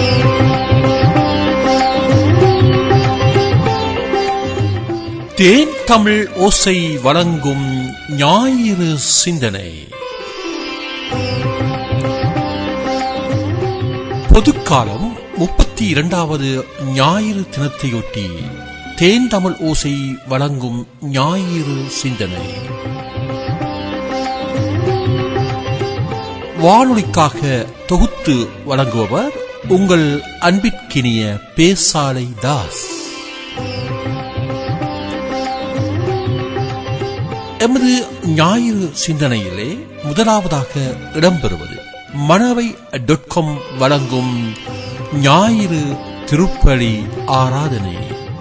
தேன் தமிழ் ஓசை வழங்கும் ஞாயிறு சிந்தனை பொதுக்காலம் முப்பத்தி இரண்டாவது ஞாயிறு தினத்தையொட்டி தேன் தமிழ் ஓசை வழங்கும் ஞாயிறு சிந்தனை வானொலிக்காக தொகுத்து வழங்குபவர் உங்கள் அன்பிற்கினிய பேசாலை தாஸ் எமது ஞாயிறு சிந்தனையிலே முதலாவதாக இடம்பெறுவது மணவை டாட் காம் வழங்கும் ஞாயிறு திருப்பலி ஆராதனை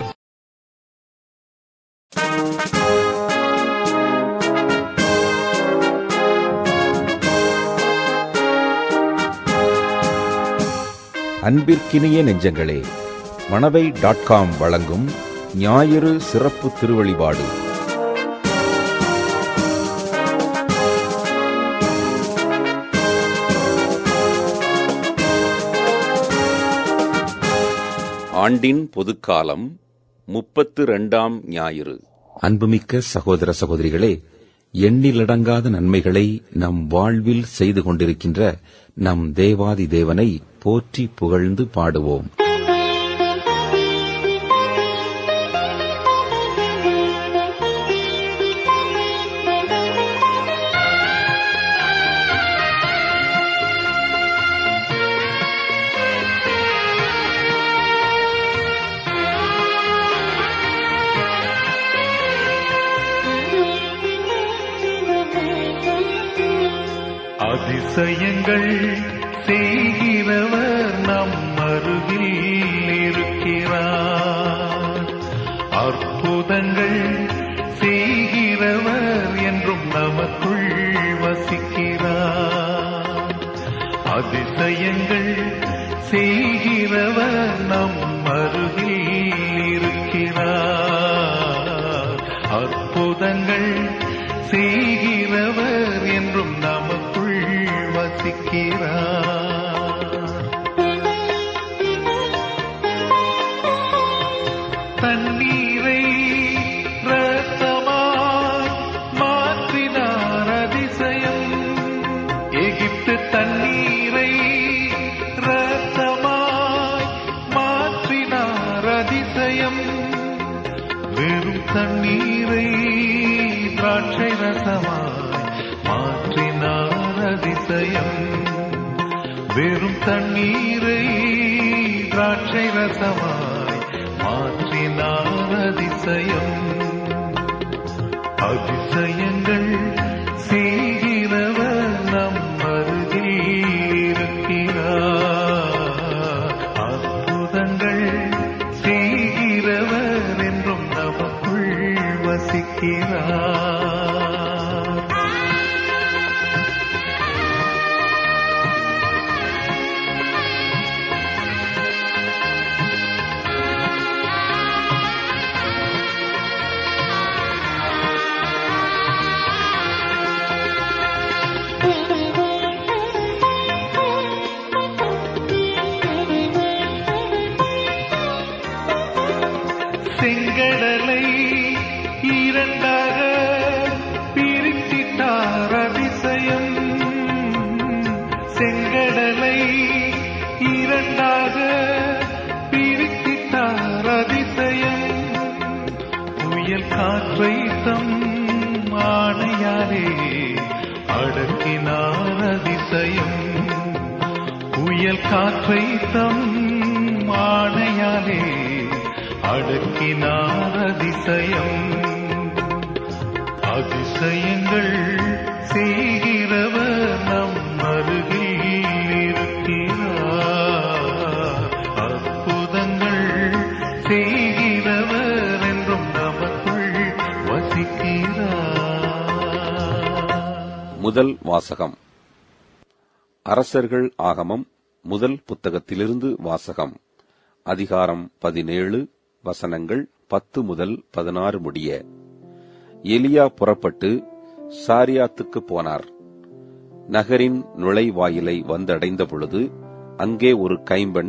அன்பிற்கினிய நெஞ்சங்களே மணவை டாட் காம் வழங்கும் ஞாயிறு சிறப்பு திருவழிபாடு ஆண்டின் பொதுக்காலம் முப்பத்து இரண்டாம் ஞாயிறு அன்புமிக்க சகோதர சகோதரிகளே எண்ணிலடங்காத நன்மைகளை நம் வாழ்வில் செய்து கொண்டிருக்கின்ற நம் தேவாதி தேவனை போற்றி புகழ்ந்து பாடுவோம் அதிசயங்கள் செய்கிறவர் நம் அருகில் இருக்கிறார் அற்புதங்கள் செய்கிறவர் என்றும் நமக்குள் வசிக்கிறார் அதிசயங்கள் செய்கிறவர் நம் அருகில் இருக்கிறார் அற்புதங்கள் செய்கிறவர் என்றும் நமக்குள் வசிக்கிறார் தண்ணீரை ரத்தமாய் மாற்றினார் அதிசயம் எகிப்து தண்ணீரை ரத்தமாய் மாற்றினார் அதிசயம் வெறும் தண்ணீரை திராட்சை ரசமாய் மாற்றினார் அதிசயம் வெறும் தண்ணீரை திராட்சை ரசமாய் மாற்றினார் அதிசயம் அதிசயங்கள் செய்கிறவர் நம் அருகில் இருக்கிறார் அற்புதங்கள் செய்கிறவர் என்றும் நமக்குள் வசிக்கிறார் செங்கடலை இரண்டாக பிரித்திட்டார் அதிசயம் செங்கடலை இரண்டாக பிரித்திட்டார் அதிசயம் புயல் காற்றை தம் ஆணையாலே அடக்கினார் அதிசயம் புயல் காற்றை தம் ஆணையாலே அடக்கினார் அதிசயம் அதிசயங்கள் செய்கிறவர் நம் அருகில் இருக்கிறார் அற்புதங்கள் செய்கிறவர் என்றும் நமக்குள் வசிக்கிறார் முதல் வாசகம் அரசர்கள் ஆகமம் முதல் புத்தகத்திலிருந்து வாசகம் அதிகாரம் பதினேழு வசனங்கள் பத்து முதல் பதினாறு முடிய எலியா புறப்பட்டு சாரியாத்துக்கு போனார் நகரின் நுழைவாயிலை வந்தடைந்த பொழுது அங்கே ஒரு கைம்பெண்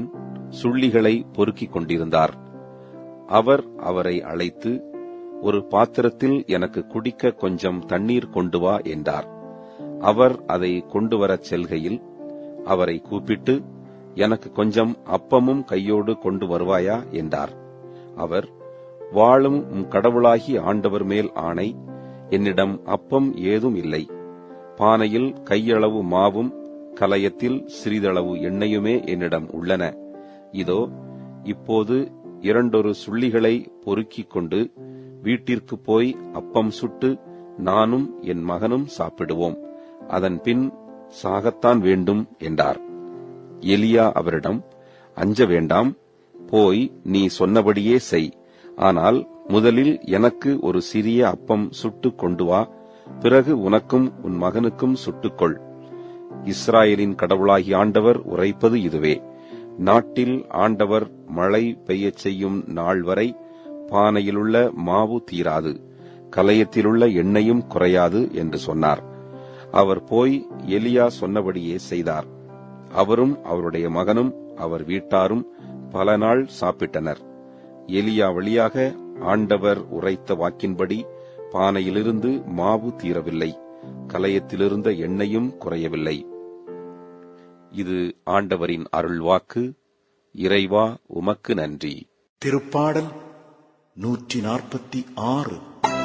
சுள்ளிகளை பொறுக்கிக் கொண்டிருந்தார் அவர் அவரை அழைத்து ஒரு பாத்திரத்தில் எனக்கு குடிக்க கொஞ்சம் தண்ணீர் கொண்டு வா என்றார் அவர் அதை கொண்டு வரச் செல்கையில் அவரை கூப்பிட்டு எனக்கு கொஞ்சம் அப்பமும் கையோடு கொண்டு வருவாயா என்றார் அவர் வாழும் உம் கடவுளாகி ஆண்டவர் மேல் ஆணை என்னிடம் அப்பம் ஏதும் இல்லை பானையில் கையளவு மாவும் கலயத்தில் சிறிதளவு எண்ணெயுமே என்னிடம் உள்ளன இதோ இப்போது இரண்டொரு சுள்ளிகளை பொறுக்கிக் கொண்டு வீட்டிற்கு போய் அப்பம் சுட்டு நானும் என் மகனும் சாப்பிடுவோம் அதன் பின் சாகத்தான் வேண்டும் என்றார் எலியா அவரிடம் அஞ்ச வேண்டாம் போய் நீ சொன்னபடியே செய் ஆனால் முதலில் எனக்கு ஒரு சிறிய அப்பம் சுட்டு கொண்டு வா பிறகு உனக்கும் உன் மகனுக்கும் சுட்டுக்கொள் இஸ்ராயலின் கடவுளாகி ஆண்டவர் உரைப்பது இதுவே நாட்டில் ஆண்டவர் மழை பெய்யச் செய்யும் நாள் வரை பானையிலுள்ள மாவு தீராது கலயத்திலுள்ள எண்ணெயும் குறையாது என்று சொன்னார் அவர் போய் எலியா சொன்னபடியே செய்தார் அவரும் அவருடைய மகனும் அவர் வீட்டாரும் பல நாள் சாப்பிட்டனர் எலியா வழியாக ஆண்டவர் உரைத்த வாக்கின்படி பானையிலிருந்து மாவு தீரவில்லை கலயத்திலிருந்த எண்ணெயும் குறையவில்லை இது ஆண்டவரின் அருள்வாக்கு இறைவா உமக்கு நன்றி திருப்பாடல் நூற்றி நாற்பத்தி ஆறு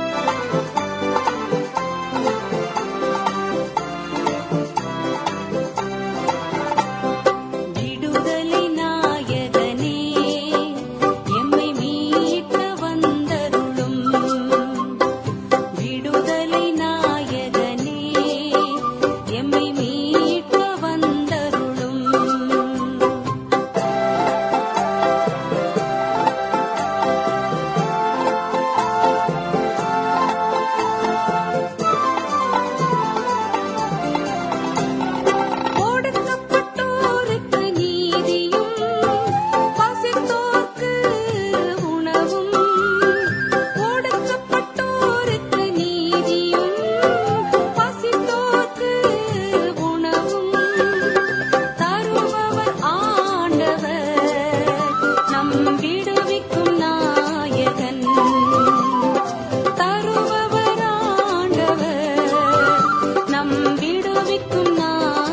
விடுதலை நாயகனே எம்மை மீட்க வந்தருளும் விடுதலை நாயகனே எம்மை மீட்க வந்தருளும் ஒடுக்கப்பட்டோருக்கு நீதியும் பசித்தோர்க்கு உணவும் ஒடுக்கப்பட்டோருக்கு நீதியும் பசித்தோர்க்கு உணவும் தருபவர் ஆண்டவர் நம் விடுவிக்கும் நாயகன் தருபவர் ஆண்டவர் நம் விடுவிக்கும் நாயகன்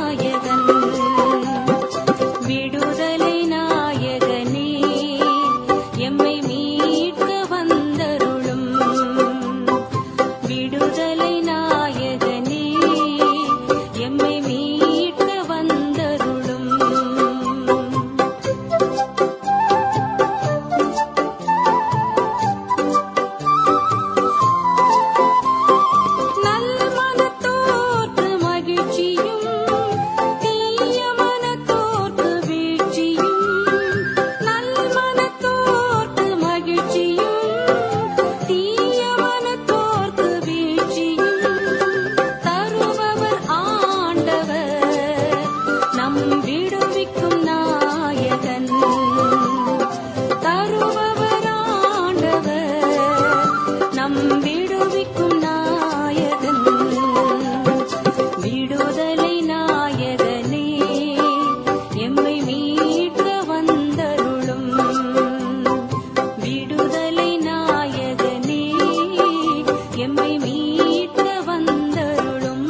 விடுதலை நாயகனே எம்மை மீட்க வந்தருளும் விடுதலை நாயகனே எம்மை மீட்க வந்தருளும் நல்ல மனத்தோர்க்கு மகிழ்ச்சியும் தீய மனத்தோர்க்கு வீழ்ச்சியும் நல்ல மனத்தோர்க்கு மகிழ்ச்சியும் தீய மனத்தோர்க்கு வீழ்ச்சியும் தருபவர் ஆண்டவர் நம் விடுவிக்கும் நாயகன் தருபவர் ஆண்டவர் நம் விடுவிக்கும் நாயகன் விடுதலை நாயகனே எம்மை மீட்க வந்தருளும் விடுதலை நாயகனே எம்மை மீட்க வந்தருளும்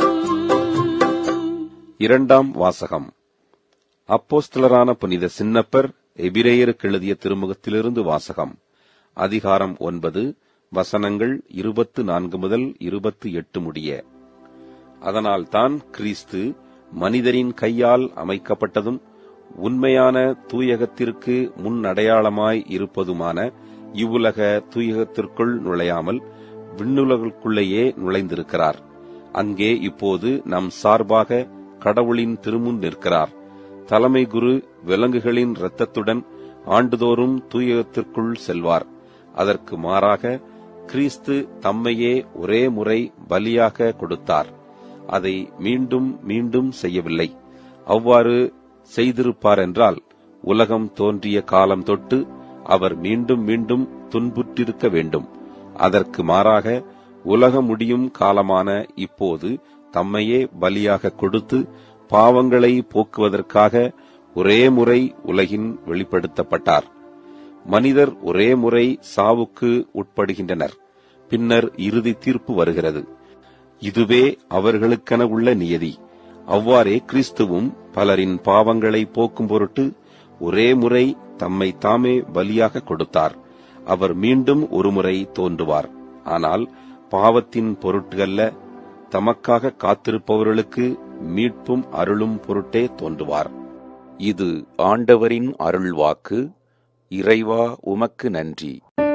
இரண்டாம் வாசகம் அப்போஸ்தலரான புனித சின்னப்பர் எபிரேயருக்கு எழுதிய திருமுகத்திலிருந்து வாசகம் அதிகாரம் ஒன்பது வசனங்கள் இருபத்து நான்கு முதல் இருபத்து எட்டு முடிய அதனால்தான் கிறிஸ்து மனிதரின் கையால் அமைக்கப்பட்டதும் உண்மையான தூயகத்திற்கு முன்னடையாளமாய் இருப்பதுமான இவ்வுலக தூயகத்திற்குள் நுழையாமல் விண்ணுலகுக்குள்ளேயே நுழைந்திருக்கிறார் அங்கே இப்போது நம் சார்பாக கடவுளின் திருமுன் நிற்கிறார் தலைமை குரு விலங்குகளின் இரத்தத்துடன் ஆண்டுதோறும் தூயகத்திற்குள் செல்வார் அதற்கு மாறாக கிறிஸ்து தம்மையே ஒரே முறை பலியாக கொடுத்தார் அதை மீண்டும் மீண்டும் செய்யவில்லை அவ்வாறு செய்திருப்பார் என்றால் உலகம் தோன்றிய காலம் தொட்டு அவர் மீண்டும் மீண்டும் துன்புற்றிருக்க வேண்டும் அதற்கு மாறாக உலகம் முடியும் காலமான இப்போது தம்மையே பலியாக கொடுத்து பாவங்களை போக்குவதற்காக ஒரே முறை உலகின் வெளிப்படுத்தப்பட்டார் மனிதர் ஒரே முறை சாவுக்கு உட்படுகின்றனர் பின்னர் இறுதி தீர்ப்பு வருகிறது இதுவே அவர்களுக்கென உள்ள நியதி அவ்வாறே கிறிஸ்துவும் பலரின் பாவங்களை போக்கும் பொருட்டு ஒரே முறை தம்மை தாமே பலியாக கொடுத்தார் அவர் மீண்டும் ஒருமுறை தோன்றுவார் ஆனால் பாவத்தின் பொருட்டு அல்ல தமக்காக காத்திருப்பவர்களுக்கு மீட்பும் அருளும் பொருட்டே தோன்றுவார் இது ஆண்டவரின் அருள்வாக்கு இறைவா உமக்கு நன்றி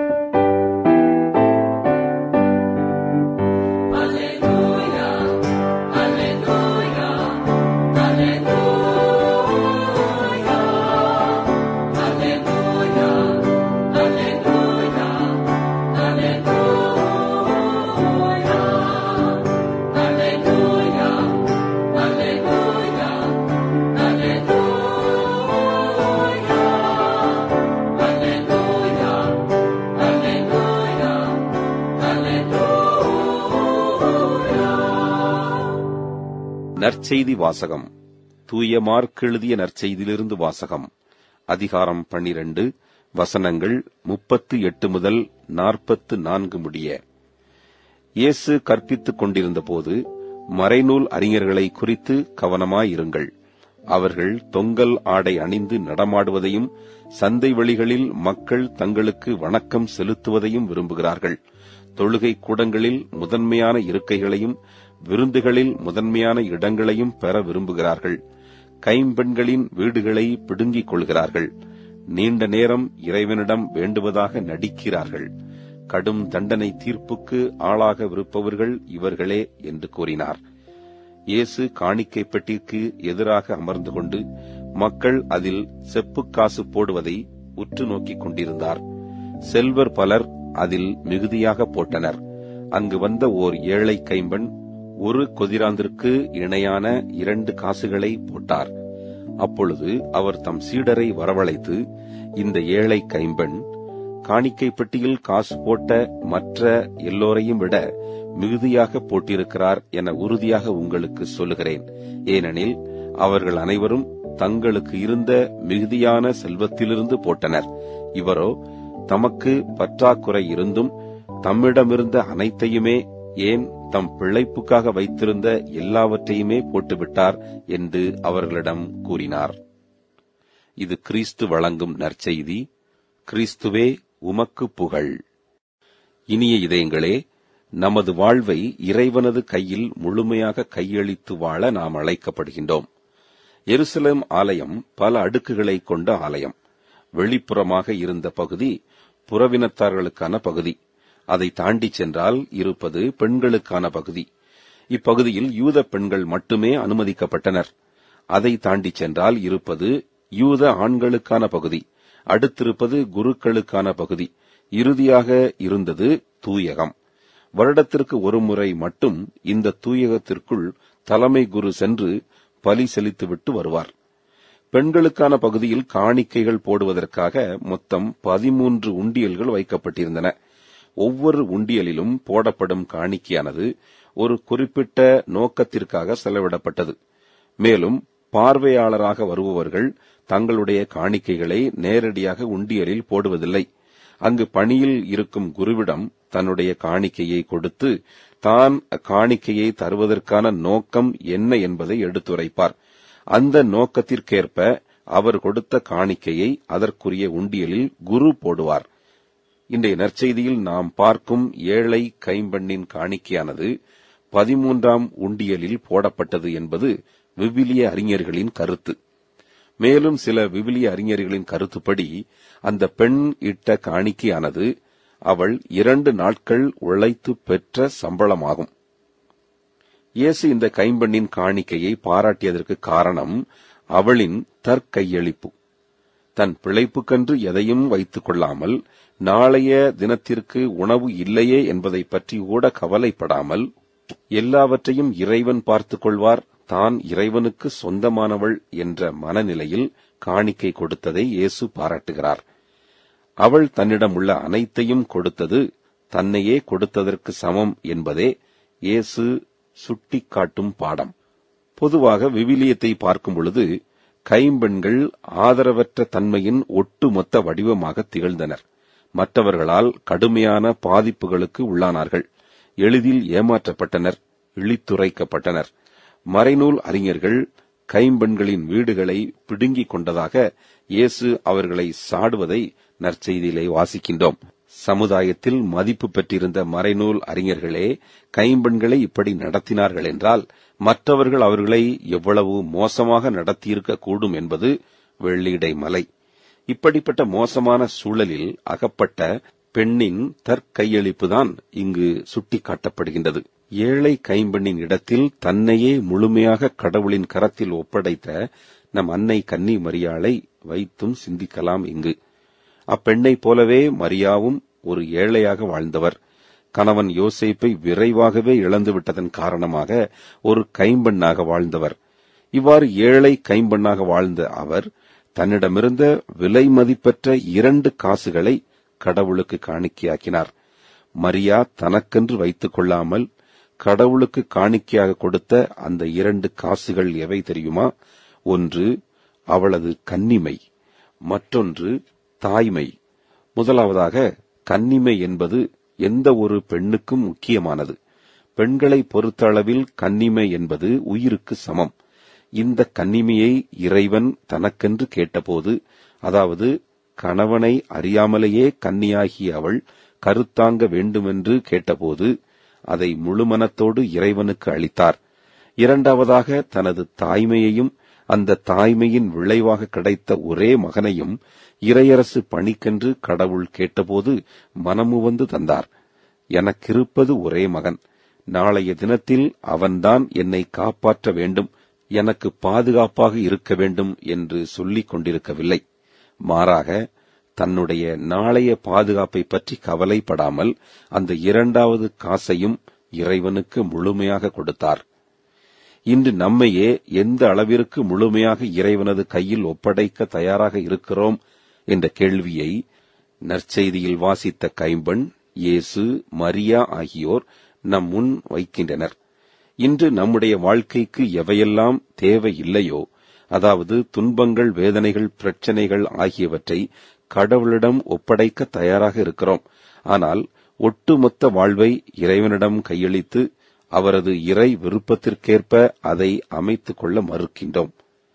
நற்செய்தி வாசகம் தூய மார்க் எழுதிய நற்செய்தியிலிருந்து வாசகம் அதிகாரம் பன்னிரண்டு வசனங்கள் முப்பத்து எட்டு முதல் நாற்பத்து நான்கு முடிய இயேசு கற்பித்துக் கொண்டிருந்த போது மறைநூல் அறிஞர்களை குறித்து கவனமாயிருங்கள் அவர்கள் தொங்கல் ஆடை அணிந்து நடமாடுவதையும் சந்தை வெளிகளில் மக்கள் தங்களுக்கு வணக்கம் செலுத்துவதையும் விரும்புகிறார்கள் தொழுகை கூடங்களில் முதன்மையான இருக்கைகளையும் விருந்துகளில் முதன்மையான இடங்களையும் பெற விரும்புகிறார்கள் கைம்பெண்களின் வீடுகளை பிடுங்கிக் கொள்கிறார்கள் நீண்ட நேரம் இறைவனிடம் வேண்டுவதாக நடிக்கிறார்கள் கடும் தண்டனை தீர்ப்புக்கு ஆளாகவிருப்பவர்கள் இவர்களே என்று கூறினார் இயேசு காணிக்கை பெட்டிக்கு எதிராக அமர்ந்து கொண்டு மக்கள் அதில் செப்புக் காசு போடுவதை உற்று நோக்கிக் கொண்டிருந்தார் செல்வர் பலர் அதில் மிகுதியாக போட்டனர் அங்கு வந்த ஓர் ஏழை கைம்பெண் ஒரு கொதிராந்திற்கு இணையான இரண்டு காசுகளை போட்டார் அப்பொழுது அவர் தம் சீடரை வரவழைத்து இந்த ஏழை கைம்பெண் காணிக்கை பெட்டியில் காசு போட்ட மற்ற எல்லோரையும் விட மிகுதியாக போட்டிருக்கிறார் என உறுதியாக உங்களுக்கு சொல்லுகிறேன் ஏனெனில் அவர்கள் அனைவரும் தங்களுக்கு இருந்த மிகுதியான செல்வத்திலிருந்து போட்டனர் இவரோ தமக்கு பற்றாக்குறை இருந்தும் தம்மிடமிருந்த அனைத்தையுமே ஏன் தம் பிழைப்புக்காக வைத்திருந்த எல்லாவற்றையுமே போட்டுவிட்டார் என்று அவர்களிடம் கூறினார் இது கிறிஸ்து வழங்கும் நற்செய்தி கிறிஸ்துவே உமக்கு புகழ் இனிய இதயங்களே நமது வாழ்வை இறைவனது கையில் முழுமையாக கையளித்து வாழ நாம் அழைக்கப்படுகின்றோம் எருசலேம் ஆலயம் பல அடுக்குகளை கொண்ட ஆலயம் வெளிப்புறமாக இருந்த பகுதி புறவினத்தார்களுக்கான பகுதி அதை தாண்டி சென்றால் இருப்பது பெண்களுக்கான பகுதி இப்பகுதியில் யூத பெண்கள் மட்டுமே அனுமதிக்கப்பட்டனர் அதை தாண்டி சென்றால் இருப்பது யூத ஆண்களுக்கான பகுதி அடுத்திருப்பது குருக்களுக்கான பகுதி இறுதியாக இருந்தது தூயகம் வருடத்திற்கு ஒரு முறை மட்டும் இந்த தூயகத்திற்குள் தலைமை குரு சென்று பலி செலுத்திவிட்டு வருவார் பெண்களுக்கான பகுதியில் காணிக்கைகள் போடுவதற்காக மொத்தம் பதிமூன்று உண்டியல்கள் வைக்கப்பட்டிருந்தன ஒவ்வொரு உண்டியலிலும் போடப்படும் காணிக்கையானது ஒரு குறிப்பிட்ட நோக்கத்திற்காக செலவிடப்பட்டது மேலும் பார்வையாளராக வருபவர்கள் தங்களுடைய காணிக்கைகளை நேரடியாக உண்டியலில் போடுவதில்லை அங்கு பணியில் இருக்கும் குருவிடம் தன்னுடைய காணிக்கையை கொடுத்து தான் காணிக்கையை தருவதற்கான நோக்கம் என்ன என்பதை எடுத்துரைப்பார் அந்த நோக்கத்திற்கேற்ப அவர் கொடுத்த காணிக்கையை அதற்குரிய உண்டியலில் குரு போடுவார் இன்றைய நற்செய்தியில் நாம் பார்க்கும் ஏழை கைம்பெண்ணின் காணிக்கையானது பதிமூன்றாம் உண்டியலில் போடப்பட்டது என்பது விவிலிய அறிஞர்களின் கருத்து மேலும் சில விவிலிய அறிஞர்களின் கருத்துப்படி அந்த பெண் இட்ட காணிக்கையானது அவள் இரண்டு நாட்கள் உழைத்து பெற்ற சம்பளமாகும் இயேசு இந்த கைம்பெண்ணின் காணிக்கையை பாராட்டியதற்கு காரணம் அவளின் தற்கையளிப்பு தன் பிழைப்புக்கென்று எதையும் வைத்துக் கொள்ளாமல் நாளைய தினத்திற்கு உணவு இல்லையே என்பதை பற்றி கூட கவலைப்படாமல் எல்லாவற்றையும் இறைவன் பார்த்துக் கொள்வார் தான் இறைவனுக்கு சொந்தமானவள் என்ற மனநிலையில் காணிக்கை கொடுத்ததை இயேசு பாராட்டுகிறார் அவள் தன்னிடம் உள்ள அனைத்தையும் கொடுத்தது தன்னையே கொடுத்ததற்கு சமம் என்பதே இயேசு சுட்டிக்காட்டும் பாடம் பொதுவாக விவிலியத்தை பார்க்கும் பொழுது கைம்பெண்கள் ஆதரவற்ற தன்மையின் ஒட்டுமொத்த வடிவமாக திகழ்ந்தனர் மற்றவர்களால் கடுமையான பாதிப்புகளுக்கு உள்ளானார்கள் எளிதில் ஏமாற்றப்பட்டனர் இழித்துரைக்கப்பட்டனர் மறைநூல் அறிஞர்கள் கைம்பெண்களின் வீடுகளை பிடுங்கிக் கொண்டதாக இயேசு அவர்களை சாடுவதை நற்செய்தியிலே வாசிக்கின்றோம் சமுதாயத்தில் மதிப்பு பெற்றிருந்த மறைநூல் அறிஞர்களே கைம்பெண்களை இப்படி நடத்தினார்கள் என்றால் மற்றவர்கள் அவர்களை எவ்வளவு மோசமாக நடத்தியிருக்க கூடும் என்பது வெள்ளிடை மலை இப்படிப்பட்ட மோசமான சூழலில் அகப்பட்ட பெண்ணின் தற்கையளிப்புதான் இங்கு சுட்டிக்காட்டப்படுகின்றது ஏழை கைம்பெண்ணின் இடத்தில் தன்னையே முழுமையாக கடவுளின் கரத்தில் ஒப்படைத்த நம் அன்னை கன்னி மரியாளை வைத்தும் சிந்திக்கலாம் இங்கு அப்பெண்ணைப் போலவே மரியாவும் ஒரு ஏழையாக வாழ்ந்தவர் கணவன் யோசேப்பை விரைவாகவே இழந்துவிட்டதன் காரணமாக ஒரு கைம்பெண்ணாக வாழ்ந்தவர் இவ்வாறு ஏழை கைம்பெண்ணாக வாழ்ந்த அவர் தன்னிடமிருந்த விலை மதிப்பற்ற இரண்டு காசுகளை கடவுளுக்கு காணிக்கையாக்கினார் மரியா தனக்கென்று வைத்துக் கொள்ளாமல் கடவுளுக்கு காணிக்கையாக கொடுத்த அந்த இரண்டு காசுகள் எவை தெரியுமா ஒன்று அவளது கன்னிமை மற்றொன்று தாய்மை முதலாவதாக கன்னிமை என்பது எந்த ஒரு பெண்ணுக்கும் முக்கியமானது பெண்களை பொறுத்தளவில் கன்னிமை என்பது உயிருக்கு சமம் இந்த கன்னிமையை இறைவன் தனக்கென்று கேட்டபோது அதாவது கணவனை அறியாமலேயே கன்னியாகிய அவள் கருத்தாங்க வேண்டுமென்று கேட்டபோது அதை முழுமனத்தோடு இறைவனுக்கு அளித்தார் இரண்டாவதாக தனது தாய்மையையும் அந்த தாய்மையின் விளைவாக கிடைத்த ஒரே மகனையும் இறையரசு பணிக்கென்று கடவுள் கேட்டபோது மனமுவந்து தந்தார் எனக்கிருப்பது ஒரே மகன் நாளைய தினத்தில் அவன்தான் என்னை காப்பாற்ற வேண்டும் எனக்கு பாதுகாப்பாக இருக்க வேண்டும் என்று சொல்லிக் கொண்டிருக்கவில்லை மாறாக தன்னுடைய நாளைய பாதுகாப்பை பற்றி கவலைப்படாமல் அந்த இரண்டாவது காசையும் இறைவனுக்கு முழுமையாக கொடுத்தார் இன்று நம்மையே எந்த அளவிற்கு முழுமையாக இறைவனது கையில் ஒப்படைக்க தயாராக இருக்கிறோம் என்ற கேள்வியை நற்செய்தியில் வாசித்த கைம்பெண் இயேசு மரியா ஆகியோர் நம் முன் வைக்கின்றனர் இன்று நம்முடைய வாழ்க்கைக்கு எவையெல்லாம் தேவை இல்லையோ அதாவது துன்பங்கள் வேதனைகள் பிரச்சனைகள் ஆகியவற்றை கடவுளிடம் ஒப்படைக்க தயாராக இருக்கிறோம் ஆனால் ஒட்டுமொத்த வாழ்வை இறைவனிடம் கையளித்து அவரது இறை விருப்பத்திற்கேற்ப அதை அமைத்துக் கொள்ள மறுக்கின்றோம்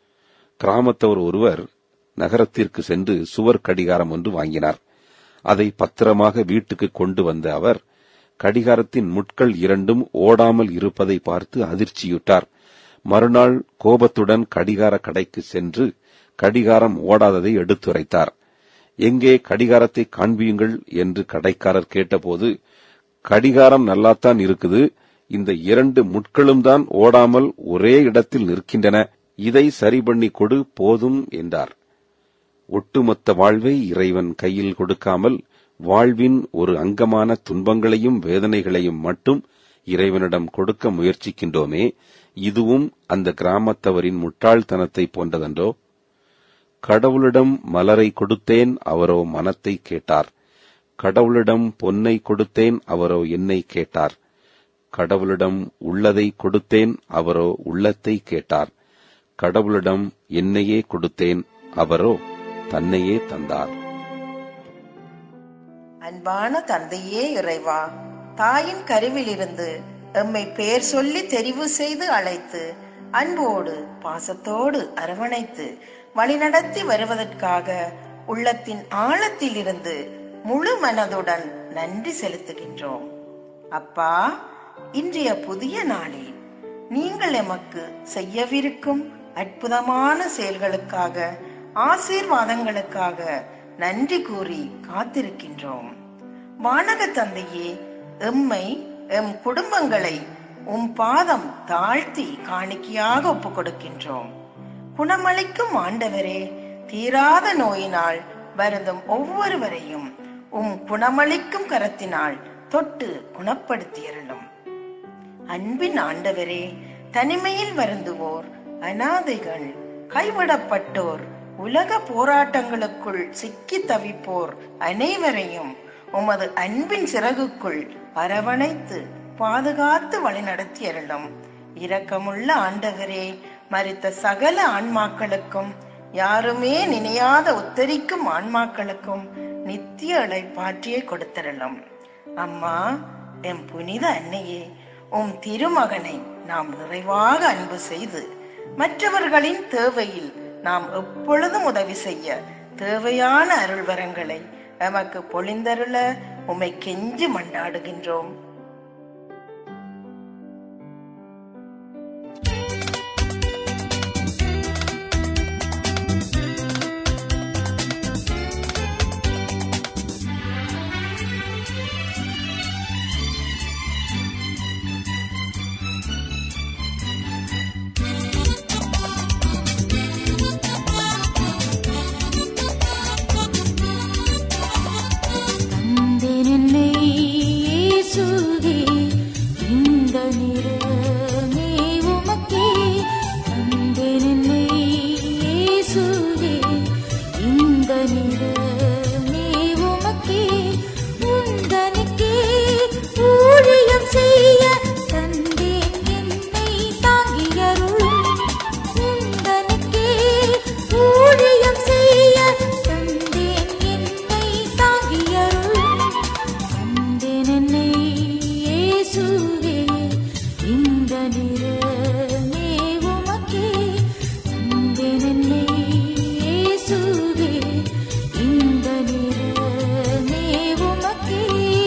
கிராமத்தவர் ஒருவர் நகரத்திற்கு சென்று சுவர் கடிகாரம் ஒன்று வாங்கினார் அதை பத்திரமாக வீட்டுக்கு கொண்டு வந்த அவர் கடிகாரத்தின் முட்கள் இரண்டும் ஓடாமல் இருப்பதை பார்த்து அதிர்ச்சியுற்றார் மறுநாள் கோபத்துடன் கடிகார கடைக்கு சென்று கடிகாரம் ஓடாததை எடுத்துரைத்தார் எங்கே கடிகாரத்தை காண்பியுங்கள் என்று கடைக்காரர் கேட்டபோது கடிகாரம் நல்லாத்தான் இருக்குது இந்த இரண்டு முட்களும் தான் ஓடாமல் ஒரே இடத்தில் நிற்கின்றன இதை சரி பண்ணி கொடு போதும் என்றார் ஒட்டுமொத்த வாழ்வை இறைவன் கையில் கொடுக்காமல் வாழ்வின் ஒரு அங்கமான துன்பங்களையும் வேதனைகளையும் மட்டும் இறைவனிடம் கொடுக்க முயற்சிக்கின்றோமே இதுவும் அந்த கிராமத்தவரின் முட்டாள்தனத்தை போன்றதன்றோ கடவுளிடம் மலரை கொடுத்தேன் அவரோ மனத்தை கேட்டார் கடவுளிடம் பொன்னை கொடுத்தேன் அவரோ என்னை கேட்டார் கடவுளிடம் உள்ளதை கொடுத்தேன் அவரோ உள்ளத்தை கேட்டார் கடவுளிடம் என்னையே கொடுத்தேன் அவரோ தன்னையே தந்தார் அன்பான தந்தையே இறைவா தாயின் கருவிலிருந்து எம்மை பெயர் சொல்லி தெரிவு செய்து அழைத்து அன்போடு பாசத்தோடு அரவணைத்து வழிநடத்தி வருவதற்காக உள்ளத்தின் ஆழத்திலிருந்து முழு மனதுடன் நன்றி செலுத்துகின்றோம் அப்பா இன்றைய புதிய நாளில் நீங்கள் எமக்கு செய்யவிருக்கும் அற்புதமான செயல்களுக்காக ஆசீர்வாதங்களுக்காக நன்றி கூறி காத்திருக்கின்றோம் வானக தந்தையே எம்மை எம் குடும்பங்களை உம் பாதம் தாழ்த்தி காணிக்கையாக ஒப்புக் கொடுக்கின்றோம் குணமளிக்கும் ஆண்டவரே தீராத நோயினால் வருந்தும் ஒவ்வொருவரையும் உம் குணமளிக்கும் கரத்தினால் தொட்டு குணப்படுத்தியருளும் அன்பின் ஆண்டவரே தனிமையில் வருந்துவோர் அனாதைகள் கைவிடப்பட்டோர் உலக போராட்டங்களுக்குள் சிக்கி தவிப்போர் அனைவரையும் உமது அன்பின் சிறகுக்குள் அரவணைத்து பாதுகாத்து வழிநடத்தி அருளும் இரக்கமுள்ள ஆண்டவரே மறித்த சகல ஆன்மாக்களுக்கும் யாருமே நினையாத உத்தரிக்கும் ஆன்மாக்களுக்கும் நித்திய இளைப்பாற்றியை கொடுத்தரலும் அம்மா எம் புனித அன்னையே உம் திருமகனை நாம் நிறைவாக அன்பு செய்து மற்றவர்களின் தேவையில் நாம் எப்பொழுதும் உதவி செய்ய தேவையான அருள்வரங்களை எமக்கு பொழிந்தருள உம்மை கெஞ்சி மண்டாடுகின்றோம் தந்தென்னை இயேசுவே இந்த நிறமே உமக்கே தந்தென்னை இயேசுவே இந்த நிறமே உமக்கே உந்தனுக்கே ஊழியம் செய்ய தந்தேன் என்னை தாங்கியருளும் உந்தனுக்கே ஊழியம் செய்ய தந்தேன் என்னை தாங்கியருளும் தந்தேன் என்னை இயேசுவே இந்த நிறமே உமக்கே தந்தேன் என்னை இயேசுவே இந்த நிறமே உமக்கே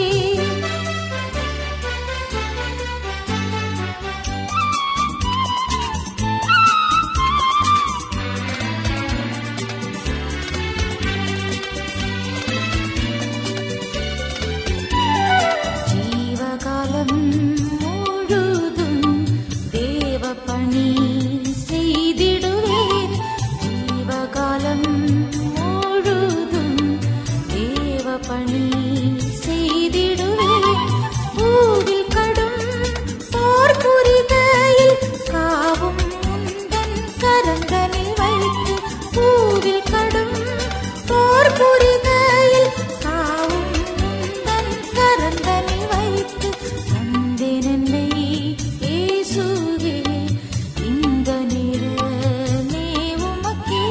ஜீவகாலம் முழுதும் தேவ பணி செய்திடுவேன் ஜீவகாலம் முழுதும் தேவ பணி செய்திடுவேன் பூவில் கடும் போர் புரிகையில் காவும் முந்தன் கரங்களில் வைத்து பூவில் கடும் போர் புரிகையில் காவும் முந்தன் கரங்களில் வைத்து தந்தேனென்னை இயேசுவே இந்த நிறமே உமக்கே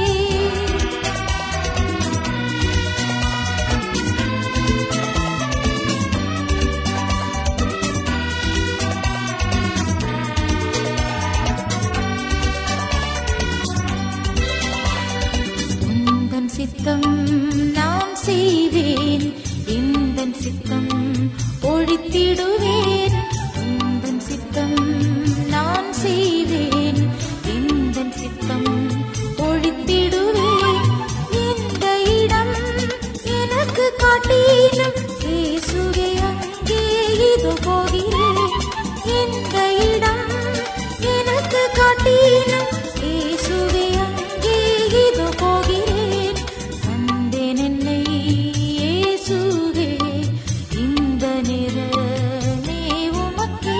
உந்தன் சித்தம் நான் செய்வேன் எந்தன் சித்தம் ஒழித்திடுவேன் உந்தன் சித்தம் நான் செய்வேன் எந்தன் சித்தம் ஒழித்திடுவேன் இந்த இடம் எனக்கு காட்டினும் இயேசுவே அங்கே இது போகிறேன் இந்த இடம் எனக்கு காட்டினும் இயேசுவே அங்கே இது போகிறேன் தந்தேன் என்னை இயேசுவே இந்த நிறமே உமக்கே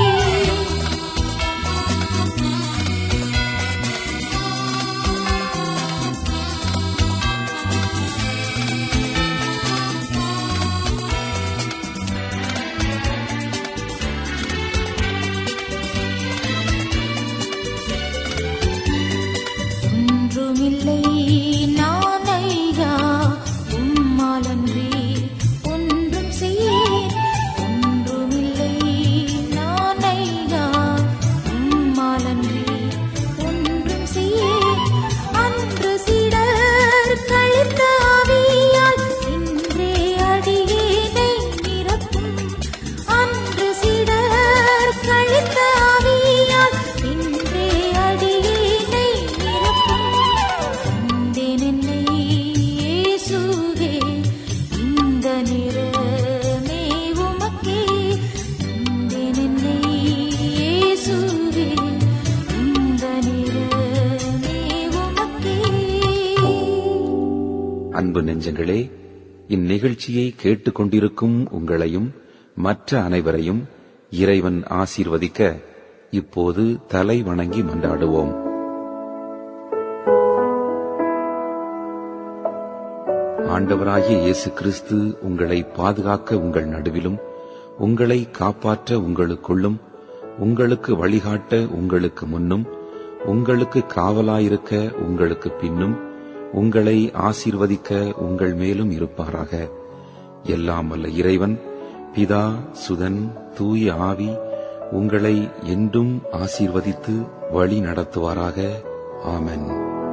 ஒன்றுமில்லை நான் ஐயா உம்மாலன்றி ஒன்றும் செய்யேன் ஒன்றுமில்லை நான் ஐயா உம்மாலன்றி ஒன்றும் செய்யேன் அன்று சிடர் கழித்த ஆவியால் இன்றே அடியேனை நிரப்பும் அன்று சிடர் கழித்த ஆவியால் இன்றே அடியேனை நிரப்பும் தந்தேன் என்னை இயேசுவே இந்த நிறமே உமக்கே தந்தேன் என்னை இயேசுவே இந்த நிறமே உமக்கே அன்பு நெஞ்சங்களே இந்நிகழ்ச்சியை கேட்டுக்கொண்டிருக்கும் உங்களையும் மற்ற அனைவரையும் இறைவன் ஆசீர்வதிக்க இப்போது தலை வணங்கி மன்றாடுவோம் ஆண்டவராகிய இயேசு கிறிஸ்து உங்களை பாதுகாக்க உங்கள் நடுவிலும் உங்களை காப்பாற்ற உங்களுக்குள்ளும் உங்களுக்கு வழிகாட்ட உங்களுக்கு முன்னும் உங்களுக்கு காவலாயிருக்க உங்களுக்கு பின்னும் உங்களை ஆசீர்வதிக்க உங்கள் மேலும் இருப்பாராக எல்லாம் வல்ல இறைவன் பிதா சுதன் தூய ஆவி உங்களை என்றும் ஆசீர்வதித்து வழி நடத்துவாராக ஆமென்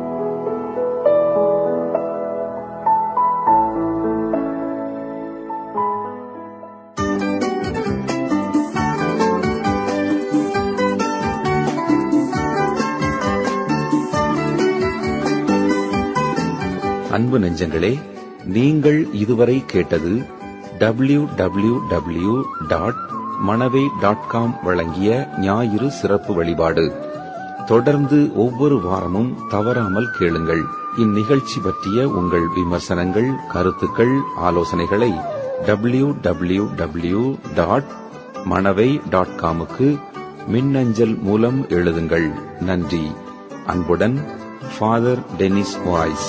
அன்பு நெஞ்சங்களே நீங்கள் இதுவரை கேட்டது W W W dot Manavai dot com வழங்கிய ஞாயிறு சிறப்பு வழிபாடு தொடர்ந்து ஒவ்வொரு வாரமும் தவறாமல் கேளுங்கள் இந்நிகழ்ச்சி பற்றிய உங்கள் விமர்சனங்கள் கருத்துக்கள் ஆலோசனைகளை W W W dot Manavai டாட் காமுக்கு மின்னஞ்சல் மூலம் எழுதுங்கள் நன்றி அன்புடன் ஃபாதர் டெனிஸ் வாய்ஸ்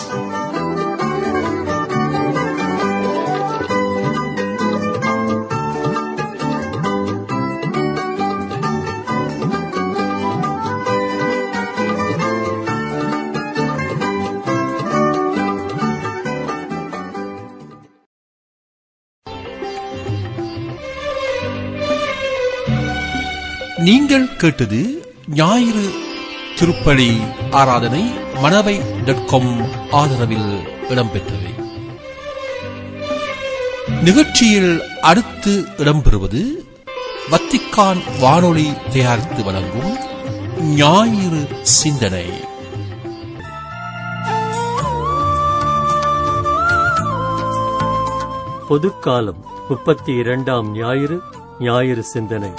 நீங்கள் கேட்டது ஞாயிறு திருப்பலி ஆராதனை மணவை டாட் காம் ஆதரவில் இடம்பெற்றவை நிகழ்ச்சியில் அடுத்து இடம்பெறுவது வத்திக்கான் வானொலி தயாரித்து வழங்கும் ஞாயிறு சிந்தனை பொதுக்காலம் முப்பத்தி இரண்டாம் ஞாயிறு ஞாயிறு சிந்தனை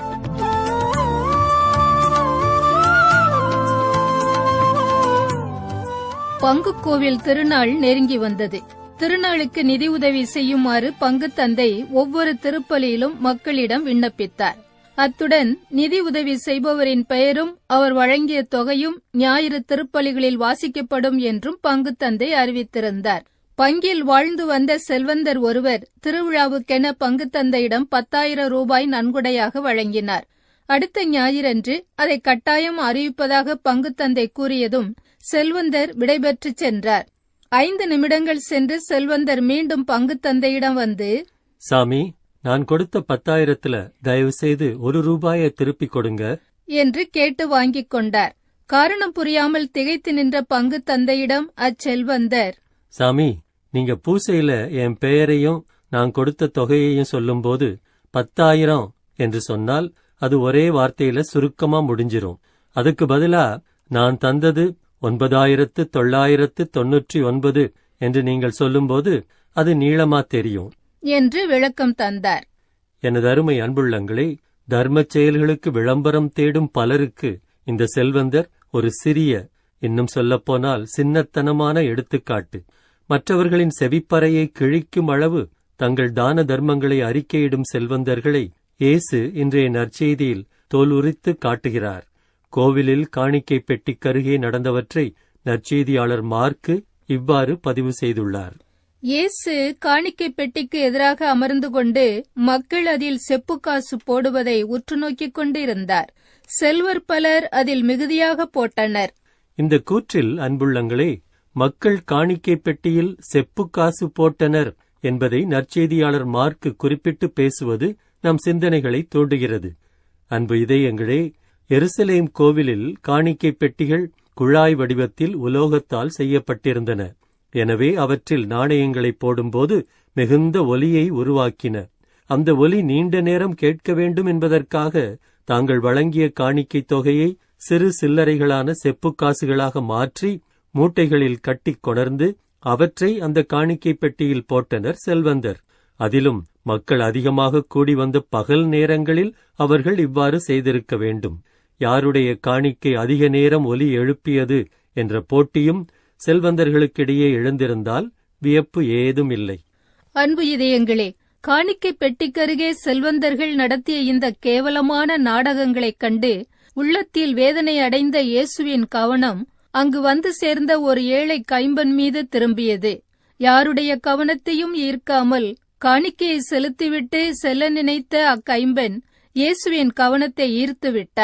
பங்குக்கோவில் திருநாள் நெருங்கி வந்தது திருநாளுக்கு நிதி உதவி செய்யுமாறு பங்குத் தந்தை ஒவ்வொரு திருப்பலியிலும் மக்களிடம் விண்ணப்பித்தார் அத்துடன் நிதி உதவி செய்பவரின் பெயரும் அவர் வழங்கிய தொகையும் ஞாயிறு திருப்பலிகளில் வாசிக்கப்படும் என்றும் பங்குத் தந்தை அறிவித்திருந்தார் பங்கில் வாழ்ந்து வந்த செல்வந்தர் ஒருவர் திருவிழாவுக்கென பங்குத் தந்தையிடம் பத்தாயிரம் ரூபாய் நன்கொடையாக வழங்கினார் அடுத்த ஞாயிறன்று அதை கட்டாயம் அறிவிப்பதாக பங்குத் தந்தை கூறியதும் செல்வந்தர் விடைபெற்றுச் சென்றார் ஐந்து நிமிடங்கள் சென்று செல்வந்தர் மீண்டும் பங்குத் தந்தையிடம் வந்து சாமி நான் கொடுத்த பத்தாயிரத்துல தயவு செய்து ஒரு ரூபாயை திருப்பிக் கொடுங்க என்று கேட்டு வாங்கிக் கொண்டார் காரணம் புரியாமல் திகைத்து நின்ற பங்குத் தந்தையிடம் அச்செல்வந்தர் சாமி நீங்க பூசையில என் பெயரையும் நான் கொடுத்த தொகையையும் சொல்லும்போது பத்தாயிரம் என்று சொன்னால் அது ஒரே வார்த்தையில சுருக்கமா முடிஞ்சிரும் அதுக்கு பதிலா நான் தந்தது ஒன்பதாயிரத்து தொள்ளாயிரத்து தொன்னூற்றி ஒன்பது என்று நீங்கள் சொல்லும்போது அது நீளமா தெரியும் என்று விளக்கம் தந்தார் எனது அருமை அன்புள்ளங்களே தர்மச் செயல்களுக்கு விளம்பரம் தேடும் பலருக்கு இந்த செல்வந்தர் ஒரு சிறிய இன்னும் சொல்லப்போனால் சின்னத்தனமான எடுத்துக்காட்டு மற்றவர்களின் செவிப்பறையை கிழிக்கும் அளவு தங்கள் தான தர்மங்களை அறிக்கையிடும் செல்வந்தர்களை இயேசு இன்றைய நற்செய்தியில் தோலுரித்து காட்டுகிறார் கோவிலில் காணிக்கை பெட்டிக்கருகே நடந்தவற்றை நற்செய்தியாளர் மார்க்கு இவ்வாறு பதிவு செய்துள்ளார் இயேசு காணிக்கை பெட்டிக்கு எதிராக அமர்ந்து கொண்டு மக்கள் அதில் செப்புக்காசு போடுவதை உற்று நோக்கிக் கொண்டிருந்தார் செல்வர் பலர் அதில் மிகுதியாக போட்டனர் இந்த கூற்றில் அன்புள்ளங்களே மக்கள் காணிக்கை பெட்டியில் செப்பு காசு போட்டனர் என்பதை நற்செய்தியாளர் மார்க்கு குறிப்பிட்டு பேசுவது நம் சிந்தனைகளை தூண்டுகிறது அன்பு இதயங்களே எருசலேம் கோவிலில் காணிக்கை பெட்டிகள் குழாய் வடிவத்தில் உலோகத்தால் செய்யப்பட்டிருந்தன எனவே அவற்றில் நாணயங்களை போடும்போது மிகுந்த ஒலியை உருவாக்கின அந்த ஒலி நீண்ட நேரம் கேட்க வேண்டும் என்பதற்காக தாங்கள் வழங்கிய காணிக்கை தொகையை சிறு சில்லறைகளான செப்புக் காசுகளாக மாற்றி மூட்டைகளில் கட்டிக் கொணர்ந்து அவற்றை அந்த காணிக்கை பெட்டியில் போட்டனர் செல்வந்தர் அதிலும் மக்கள் அதிகமாக கூடி வந்த பகல் நேரங்களில் அவர்கள் இவ்வாறு செய்திருக்க வேண்டும் யாருடைய காணிக்கை அதிக நேரம் ஒலி எழுப்பியது என்ற போட்டியும் செல்வந்தர்களுக்கிடையே எழுந்திருந்தால் வியப்பு ஏதும் இல்லை அன்பு இதயங்களே காணிக்கை பெட்டிக்கருகே செல்வந்தர்கள் நடத்திய இந்த கேவலமான நாடகங்களைக் கண்டு உள்ளத்தில் வேதனை அடைந்த இயேசுவின் கவனம் அங்கு வந்து சேர்ந்த ஒரு ஏழை கைம்பன் மீது திரும்பியது யாருடைய கவனத்தையும் ஈர்க்காமல் காணிக்கையை செலுத்திவிட்டு செல்ல நினைத்த அக்கைம்பன் இயேசுவின் கவனத்தை ஈர்த்து விட்டார்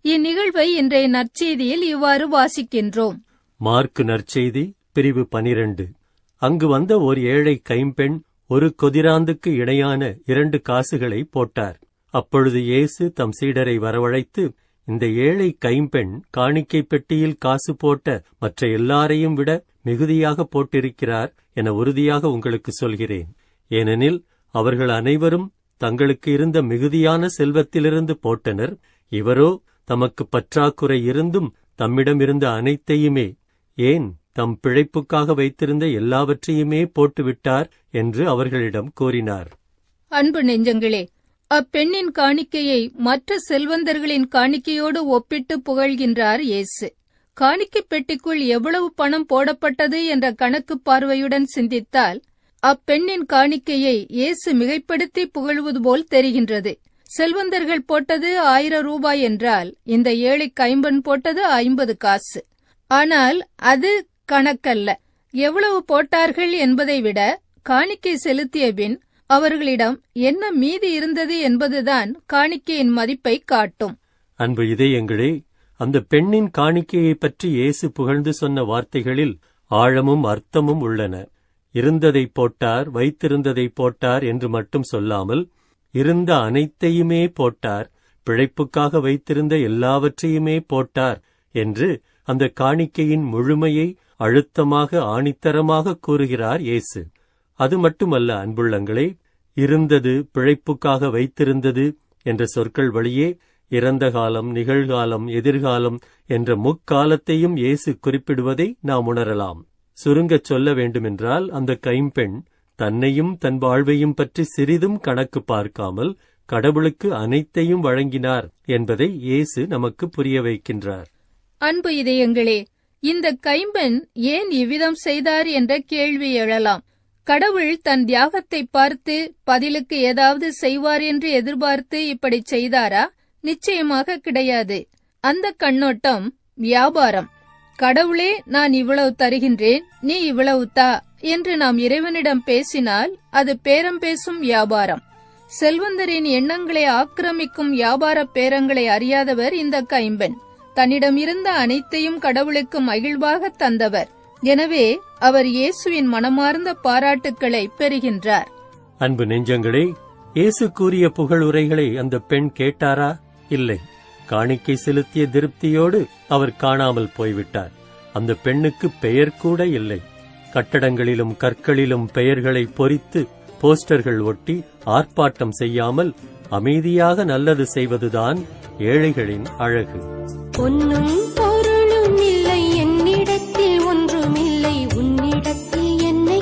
இந்நிகழ்வை இன்றைய நற்செய்தியில் இவ்வாறு வாசிக்கின்றோம் மார்க்கு நற்செய்தி பிரிவு பனிரண்டு அங்கு வந்த ஓர் ஏழை கைம்பெண் ஒரு கொதிராந்துக்கு இணையான இரண்டு காசுகளை போட்டார் அப்பொழுது இயேசு தம் சீடரை வரவழைத்து இந்த ஏழை கைம்பெண் காணிக்கை பெட்டியில் காசு போட்ட மற்ற எல்லாரையும் விட மிகுதியாக போட்டிருக்கிறார் என உறுதியாக உங்களுக்கு சொல்கிறேன் ஏனெனில் அவர்கள் அனைவரும் தங்களுக்கு இருந்த மிகுதியான செல்வத்திலிருந்து போட்டனர் இவரோ தமக்கு பற்றாக்குறை இருந்தும் தம்மிடம் இருந்த அனைத்தையுமே ஏன் தம் பிழைப்புக்காக வைத்திருந்த எல்லாவற்றையுமே போட்டுவிட்டார் என்று அவர்களிடம் கூறினார் அன்பு நெஞ்சங்களே அப்பெண்ணின் காணிக்கையை மற்ற செல்வந்தர்களின் காணிக்கையோடு ஒப்பிட்டு புகழ்கின்றார் இயேசு காணிக்கைப் பெட்டிக்குள் எவ்வளவு பணம் போடப்பட்டது என்ற கணக்கு பார்வையுடன் சிந்தித்தால் அப்பெண்ணின் காணிக்கையை இயேசு மிகைப்படுத்தி புகழ்வது போல் தெரிகின்றது செல்வந்தர்கள் போட்டது ஆயிரம் ரூபாய் என்றால் இந்த ஏழை கைம்பன் போட்டது ஐம்பது காசு ஆனால் அது கணக்கல்ல எவ்வளவு போட்டார்கள் என்பதை விட காணிக்கை செலுத்திய பின் அவர்களிடம் என்ன மீதி இருந்தது என்பதுதான் காணிக்கையின் மதிப்பை காட்டும் அன்பு இதயங்களே அந்த பெண்ணின் காணிக்கையைப் பற்றி இயேசு புகழ்ந்து சொன்ன வார்த்தைகளில் ஆழமும் அர்த்தமும் உள்ளன இருந்ததை போட்டார் வைத்திருந்ததை போட்டார் என்று மட்டும் சொல்லாமல் இருந்த அனைத்தையுமே போட்டார் பிழைப்புக்காக வைத்திருந்த எல்லாவற்றையுமே போட்டார் என்று அந்த காணிக்கையின் முழுமையை அழுத்தமாக ஆணித்தரமாக கூறுகிறார் இயேசு அது மட்டுமல்ல அன்புள்ளங்களே இருந்தது பிழைப்புக்காக வைத்திருந்தது என்ற சொற்கள் வழியே இறந்த காலம் நிகழ்காலம் எதிர்காலம் என்ற முக்காலத்தையும் இயேசு குறிப்பிடுவதை நாம் உணரலாம் சுருங்கச் சொல்ல வேண்டுமென்றால் அந்த கைம்பெண் தன்னையும் தன் வாழ்வையும் பற்றி சிறிதும் கணக்கு பார்க்காமல் கடவுளுக்கு அனைத்தையும் வழங்கினார் என்பதை இயேசு நமக்கு புரிய வைக்கின்றார் அன்பு இதயங்களே இந்த கைம்பெண் ஏன் இவ்விதம் செய்தார் என்ற கேள்வி எழலாம் கடவுள் தன் தியாகத்தை பார்த்து பதிலுக்கு ஏதாவது செய்வார் என்று எதிர்பார்த்து இப்படி செய்தாரா நிச்சயமாக கிடையாது அந்த கண்ணோட்டம் வியாபாரம் கடவுளே நான் இவ்வளவு தருகின்றேன் நீ இவ்வளவு தா என்று நாம் இறைவனிடம் பேசினால் அது பேரம் பேசும் வியாபாரம் செல்வந்தரின் எண்ணங்களை ஆக்கிரமிக்கும் வியாபார பேரங்களை அறியாதவர் இந்த கைம்பெண் தன்னிடம் இருந்த அனைத்தையும் கடவுளுக்கு மகிழ்வாக தந்தவர் எனவே அவர் இயேசுவின் மனமார்ந்த பாராட்டுக்களை பெறுகின்றார் அன்பு நெஞ்சங்களே இயேசு கூறிய புகழுரைகளை அந்த பெண் கேட்டாரா இல்லை காணிக்கை செலுத்திய திருப்தியோடு அவர் காணாமல் போய்விட்டார் அந்த பெண்ணுக்கு பெயர் கூட இல்லை கட்டடங்களிலும் கற்களிலும் பெயர்களை பொறித்து போஸ்டர்கள் ஒட்டி ஆர்ப்பாட்டம் செய்யாமல் அமைதியாக நல்லது செய்வதுதான் ஏழைகளின் அழகு பொன்னும் பொருளும் இல்லை என்னிடத்தில் ஒன்றுமில்லை உன்னிடத்தில் என்னை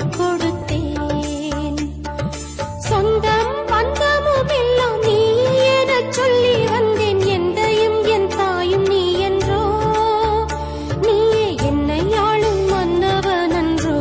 கொடுத்தேன் சொந்தம் பந்தமும் எல்லாம் நீ எனச் சொல்லி வந்தேன் எந்தையும் என் தாயும் நீ என்றோ நீயே என்னை ஆளும் மன்னவன் அன்றோ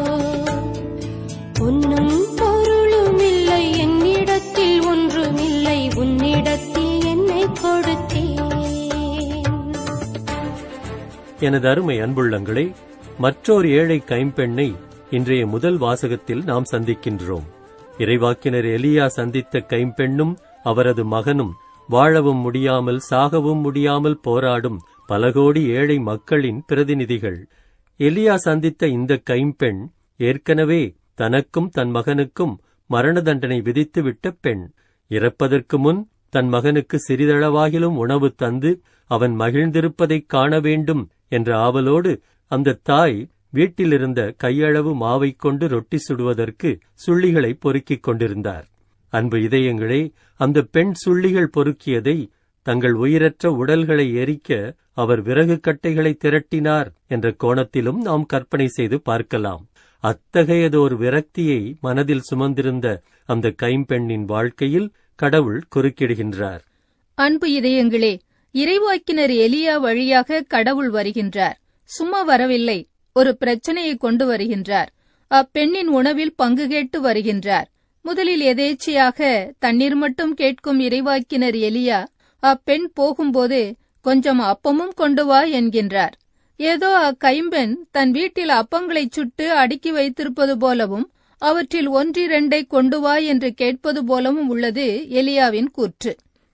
பொன்னும் பொருளும் இல்லை என்னிடத்தில் ஒன்றுமில்லை உன்னிடத்தில் என்னை கொடுத்தேன் எனது அருமை அன்புள்ளங்களே மற்றொரு ஏழை கைம்பெண்ணை இன்றைய முதல் வாசகத்தில் நாம் சந்திக்கின்றோம் இறைவாக்கினர் எலியா சந்தித்த கைம்பெண்ணும் அவரது மகனும் வாழவும் முடியாமல் சாகவும் முடியாமல் போராடும் பல கோடி ஏழை மக்களின் பிரதிநிதிகள் எலியா சந்தித்த இந்த கைம்பெண் ஏற்கனவே தனக்கும் தன் மகனுக்கும் மரண தண்டனை விதித்துவிட்ட பெண் இறப்பதற்கு முன் தன் மகனுக்கு சிறிதளவாகிலும் உணவு தந்து அவன் மகிழ்ந்திருப்பதைக் காண வேண்டும் என்ற ஆவலோடு அந்த தாய் வீட்டிலிருந்த கையளவு மாவைக் கொண்டு ரொட்டி சுடுவதற்கு சுள்ளிகளை பொறுக்கிக் கொண்டிருந்தார் அன்பு இதயங்களே அந்த பெண் சுள்ளிகள் பொறுக்கியதை தங்கள் உயிரற்ற உடல்களை எரிக்க அவர் விறகு கட்டைகளை திரட்டினார் என்ற கோணத்திலும் நாம் கற்பனை செய்து பார்க்கலாம் அத்தகையதோர் விரக்தியை மனதில் சுமந்திருந்த அந்த கைம்பெண்ணின் வாழ்க்கையில் கடவுள் குறுக்கிடுகின்றார் அன்பு இதயங்களே இறைவாக்கினர் எலியா வழியாக கடவுள் வருகின்றார் சும்மா வரவில்லை ஒரு பிரச்சனையை கொண்டு வருகின்றார் அப்பெண்ணின் உணவில் பங்கு கேட்டு வருகின்றார் முதலில் எதேச்சையாக தண்ணீர் மட்டும் கேட்கும் இறைவாக்கினர் எலியா அப்பெண் போகும்போது கொஞ்சம் அப்பமும் கொண்டு வா என்கின்றார் ஏதோ அக்கைம்பெண் தன் வீட்டில் அப்பங்களைச் சுட்டு அடுக்கி வைத்திருப்பது போலவும் அவற்றில் ஒன்றிரண்டை கொண்டு வா என்று கேட்பது போலவும் உள்ளது எலியாவின் கூற்று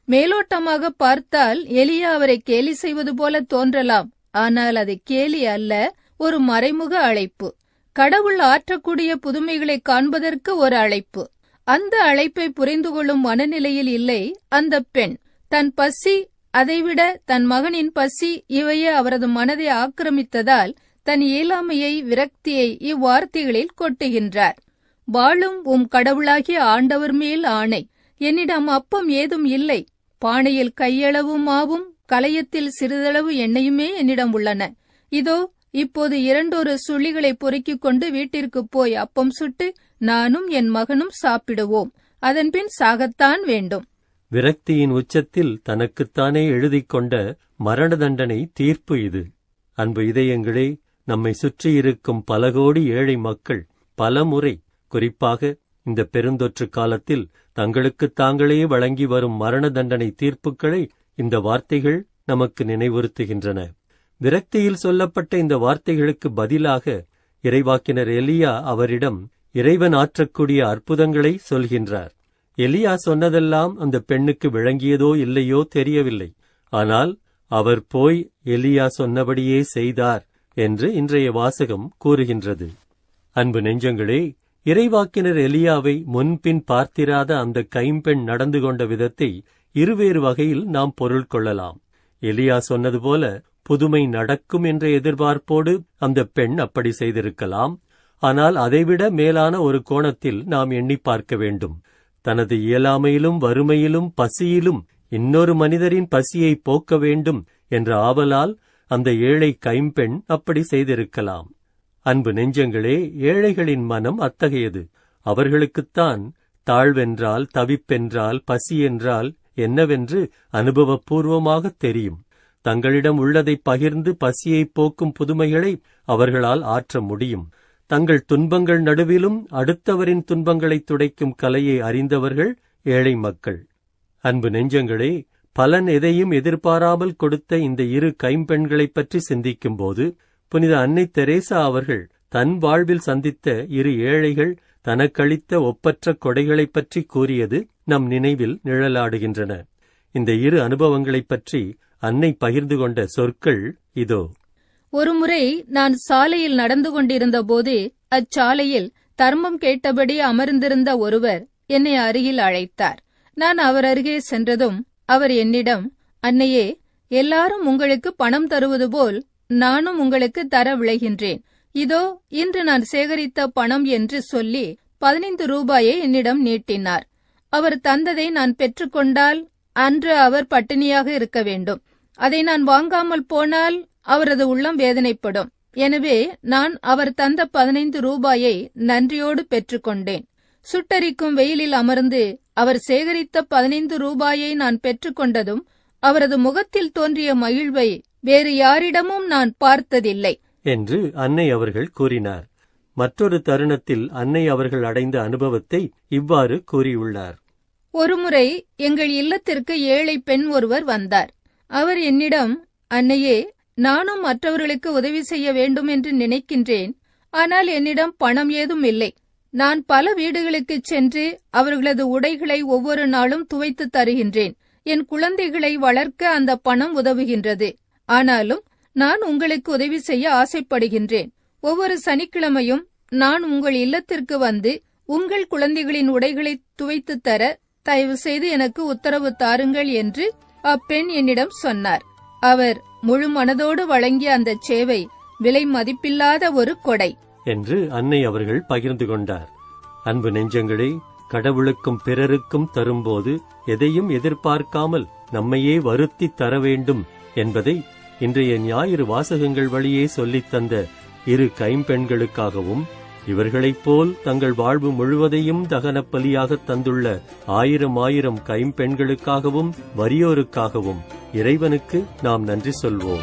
மேலோட்டமாக பார்த்தால் எலியா அவரை கேலி செய்வது போல தோன்றலாம் ஆனால் அது கேலி அல்ல ஒரு மறைமுக அழைப்பு கடவுள் ஆற்றக்கூடிய புதுமைகளை காண்பதற்கு ஒரு அழைப்பு அந்த அழைப்பை புரிந்து கொள்ளும் மனநிலையில் இல்லை அந்த பெண் தன் பசி அதைவிட தன் மகனின் பசி இவையே அவரது மனதை ஆக்கிரமித்ததால் தன் இயலாமையை விரக்தியை இவ்வார்த்தைகளில் கொட்டுகின்றார் வாழும் உம் கடவுளாகிய ஆண்டவர் மேல் ஆணை என்னிடம் அப்பம் ஏதும் இல்லை பானையில் கையளவு மாவும் கலயத்தில் சிறிதளவு எண்ணெயுமே என்னிடம் உள்ளன இதோ இப்போது இரண்டொரு சுள்ளிகளை பொறுக்கிக் கொண்டு வீட்டிற்கு போய் அப்பம் சுட்டு நானும் என் மகனும் சாப்பிடுவோம் அதன்பின் சாகத்தான் வேண்டும் விரக்தியின் உச்சத்தில் தனக்குத்தானே எழுதிக் கொண்ட மரண தண்டனை தீர்ப்பு இது அன்பு இதயங்களே நம்மை சுற்றியிருக்கும் பல கோடி ஏழை மக்கள் பல முறை குறிப்பாக இந்த பெருந்தொற்று காலத்தில் தங்களுக்குத் தாங்களே வழங்கி வரும் மரண தண்டனை தீர்ப்புகளை இந்த வார்த்தைகள் நமக்கு நினைவுறுத்துகின்றன விரக்தியில் சொல்லப்பட்ட இந்த வார்த்தைகளுக்கு பதிலாக இறைவாக்கினர் எலியா அவரிடம் இறைவன் ஆற்றக்கூடிய அற்புதங்களை சொல்கின்றார் எலியா சொன்னதெல்லாம் அந்த பெண்ணுக்கு விளங்கியதோ இல்லையோ தெரியவில்லை ஆனால் அவர் போய் எலியா சொன்னபடியே செய்தார் என்று இன்றைய வாசகம் கூறுகின்றது அன்பு நெஞ்சங்களே இறைவாக்கினர் எலியாவை முன்பின் பார்த்திராத அந்த கைம்பெண் நடந்து கொண்ட விதத்தை இருவேறு வகையில் நாம் பொருள் கொள்ளலாம் எலியா சொன்னது போல புதுமை நடக்கும் என்ற எதிர்பார்ப்போடு அந்த பெண் அப்படி செய்திருக்கலாம் ஆனால் அதைவிட மேலான ஒரு கோணத்தில் நாம் எண்ணி பார்க்க வேண்டும் தனது இயலாமையிலும் வறுமையிலும் பசியிலும் இன்னொரு மனிதரின் பசியை போக்க வேண்டும் என்ற ஆவலால் அந்த ஏழை கைம்பெண் அப்படி செய்திருக்கலாம் அன்பு நெஞ்சங்களே ஏழைகளின் மனம் அத்தகையது அவர்களுக்குத்தான் தாழ்வென்றால் தவிப்பென்றால் பசி என்றால் என்னவென்று அனுபவபூர்வமாகத் தெரியும் தங்களிடம் உள்ளதை பகிர்ந்து பசியை போக்கும் புதுமைகளை அவர்களால் ஆற்ற முடியும் தங்கள் துன்பங்கள் நடுவிலும் அடுத்தவரின் துன்பங்களைத் துடைக்கும் கலையை அறிந்தவர்கள் ஏழை மக்கள் அன்பு நெஞ்சங்களே பலன் எதையும் எதிர்பாராமல் கொடுத்த இந்த இரு கைம்பெண்களைப் பற்றி சிந்திக்கும்போது புனித அன்னை தெரேசா அவர்கள் தன் வாழ்வில் சந்தித்த இரு ஏழைகள் தனக்களித்த ஒப்பற்ற கொடைகளைப் பற்றி கூறியது நம் நினைவில் நிழலாடுகின்றன இந்த இரு அனுபவங்களைப் பற்றி அன்னை பகிர்ந்து கொண்ட சொற்கள் இதோ ஒருமுறை நான் சாலையில் நடந்து கொண்டிருந்தபோது அச்சாலையில் தர்மம் கேட்டபடி அமர்ந்திருந்த ஒருவர் என்னை அருகில் அழைத்தார் நான் அவர் அருகே சென்றதும் அவர் என்னிடம் அன்னையே எல்லாரும் உங்களுக்கு பணம் தருவது போல் நானும் உங்களுக்கு தர விளைகின்றேன் இதோ இன்று நான் சேகரித்த பணம் என்று சொல்லி பதினைந்து ரூபாயை என்னிடம் நீட்டினார் அவர் தந்ததை நான் பெற்றுக்கொண்டால் அன்று அவர் பட்டினியாக இருக்க வேண்டும் அதை நான் வாங்காமல் போனால் அவரது உள்ளம் வேதனைப்படும் எனவே நான் அவர் தந்த பதினைந்து ரூபாயை நன்றியோடு பெற்றுக்கொண்டேன் சுட்டரிக்கும் வெயிலில் அமர்ந்து அவர் சேகரித்த பதினைந்து ரூபாயை நான் பெற்றுக்கொண்டதும் அவரது முகத்தில் தோன்றிய மகிழ்வை வேறு யாரிடமும் நான் பார்த்ததில்லை என்று அன்னை அவர்கள் கூறினார் மற்றொரு தருணத்தில் அன்னை அவர்கள் அடைந்த அனுபவத்தை இவ்வாறு கூறியுள்ளார் ஒருமுறை எங்கள் இல்லத்திற்கு ஏழை பெண் ஒருவர் வந்தார் அவர் என்னிடம் அன்னையே நானும் மற்றவர்களுக்கு உதவி செய்ய வேண்டும் என்று நினைக்கின்றேன் ஆனால் என்னிடம் பணம் ஏதும் இல்லை நான் பல வீடுகளுக்குச் சென்று அவர்களது உடைகளை ஒவ்வொரு நாளும் துவைத்து தருகின்றேன் என் குழந்தைகளை வளர்க்க அந்த பணம் உதவுகின்றது ஆனாலும் நான் உங்களுக்கு உதவி செய்ய ஆசைப்படுகின்றேன் ஒவ்வொரு சனிக்கிழமையும் நான் உங்கள் இல்லத்திற்கு வந்து உங்கள் குழந்தைகளின் உடைகளை துவைத்து தர தயவு செய்து எனக்கு உத்தரவு தாருங்கள் என்று அப்பெண் என்னிடம் சொன்னார் அவர் முழு மனதோடு வழங்கிய அந்த சேவை விலை மதிப்பில்லாத ஒரு கொடை என்று அன்னை அவர்கள் பகிர்ந்து கொண்டார் அன்பு நெஞ்சங்களே கடவுளுக்கும் பிறருக்கும் தரும்போது எதையும் எதிர்பார்க்காமல் நம்மையே வருத்தித் தர வேண்டும் என்பதை இன்றைய ஞாயிறு வாசகங்கள் வழியே சொல்லித் தந்த இரு கைம்பெண்களுக்காகவும் இவர்களைப் போல் தங்கள் வாழ்வு முழுவதையும் தகனப் பலியாகத் தந்துள்ள ஆயிரம் ஆயிரம் கைம்பெண்களுக்காகவும் வறியோருக்காகவும் இறைவனுக்கு நாம் நன்றி சொல்வோம்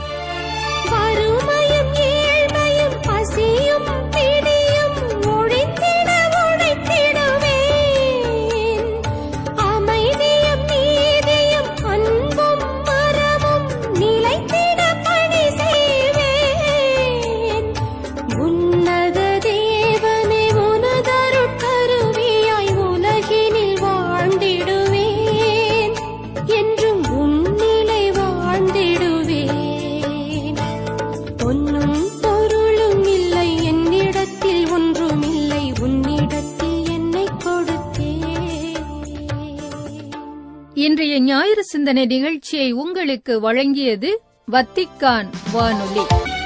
வறுமையும் ஏழ்மையும் பசியும் பிடியும் ஒழித்திட உழைத்திடுவேன் அமைதியும் நீதியும் அன்பும் மரமும் நிலைத்திட பணி செய்வேன் உன்னத தேவனை உனதருட்கருவியாய் உலகினில் வாழ்ந்திடுவேன் என்று இன்றைய ஞாயிறு சிந்தனை நிகழ்ச்சியை உங்களுக்கு வழங்கியது வத்திக்கான் வானொலி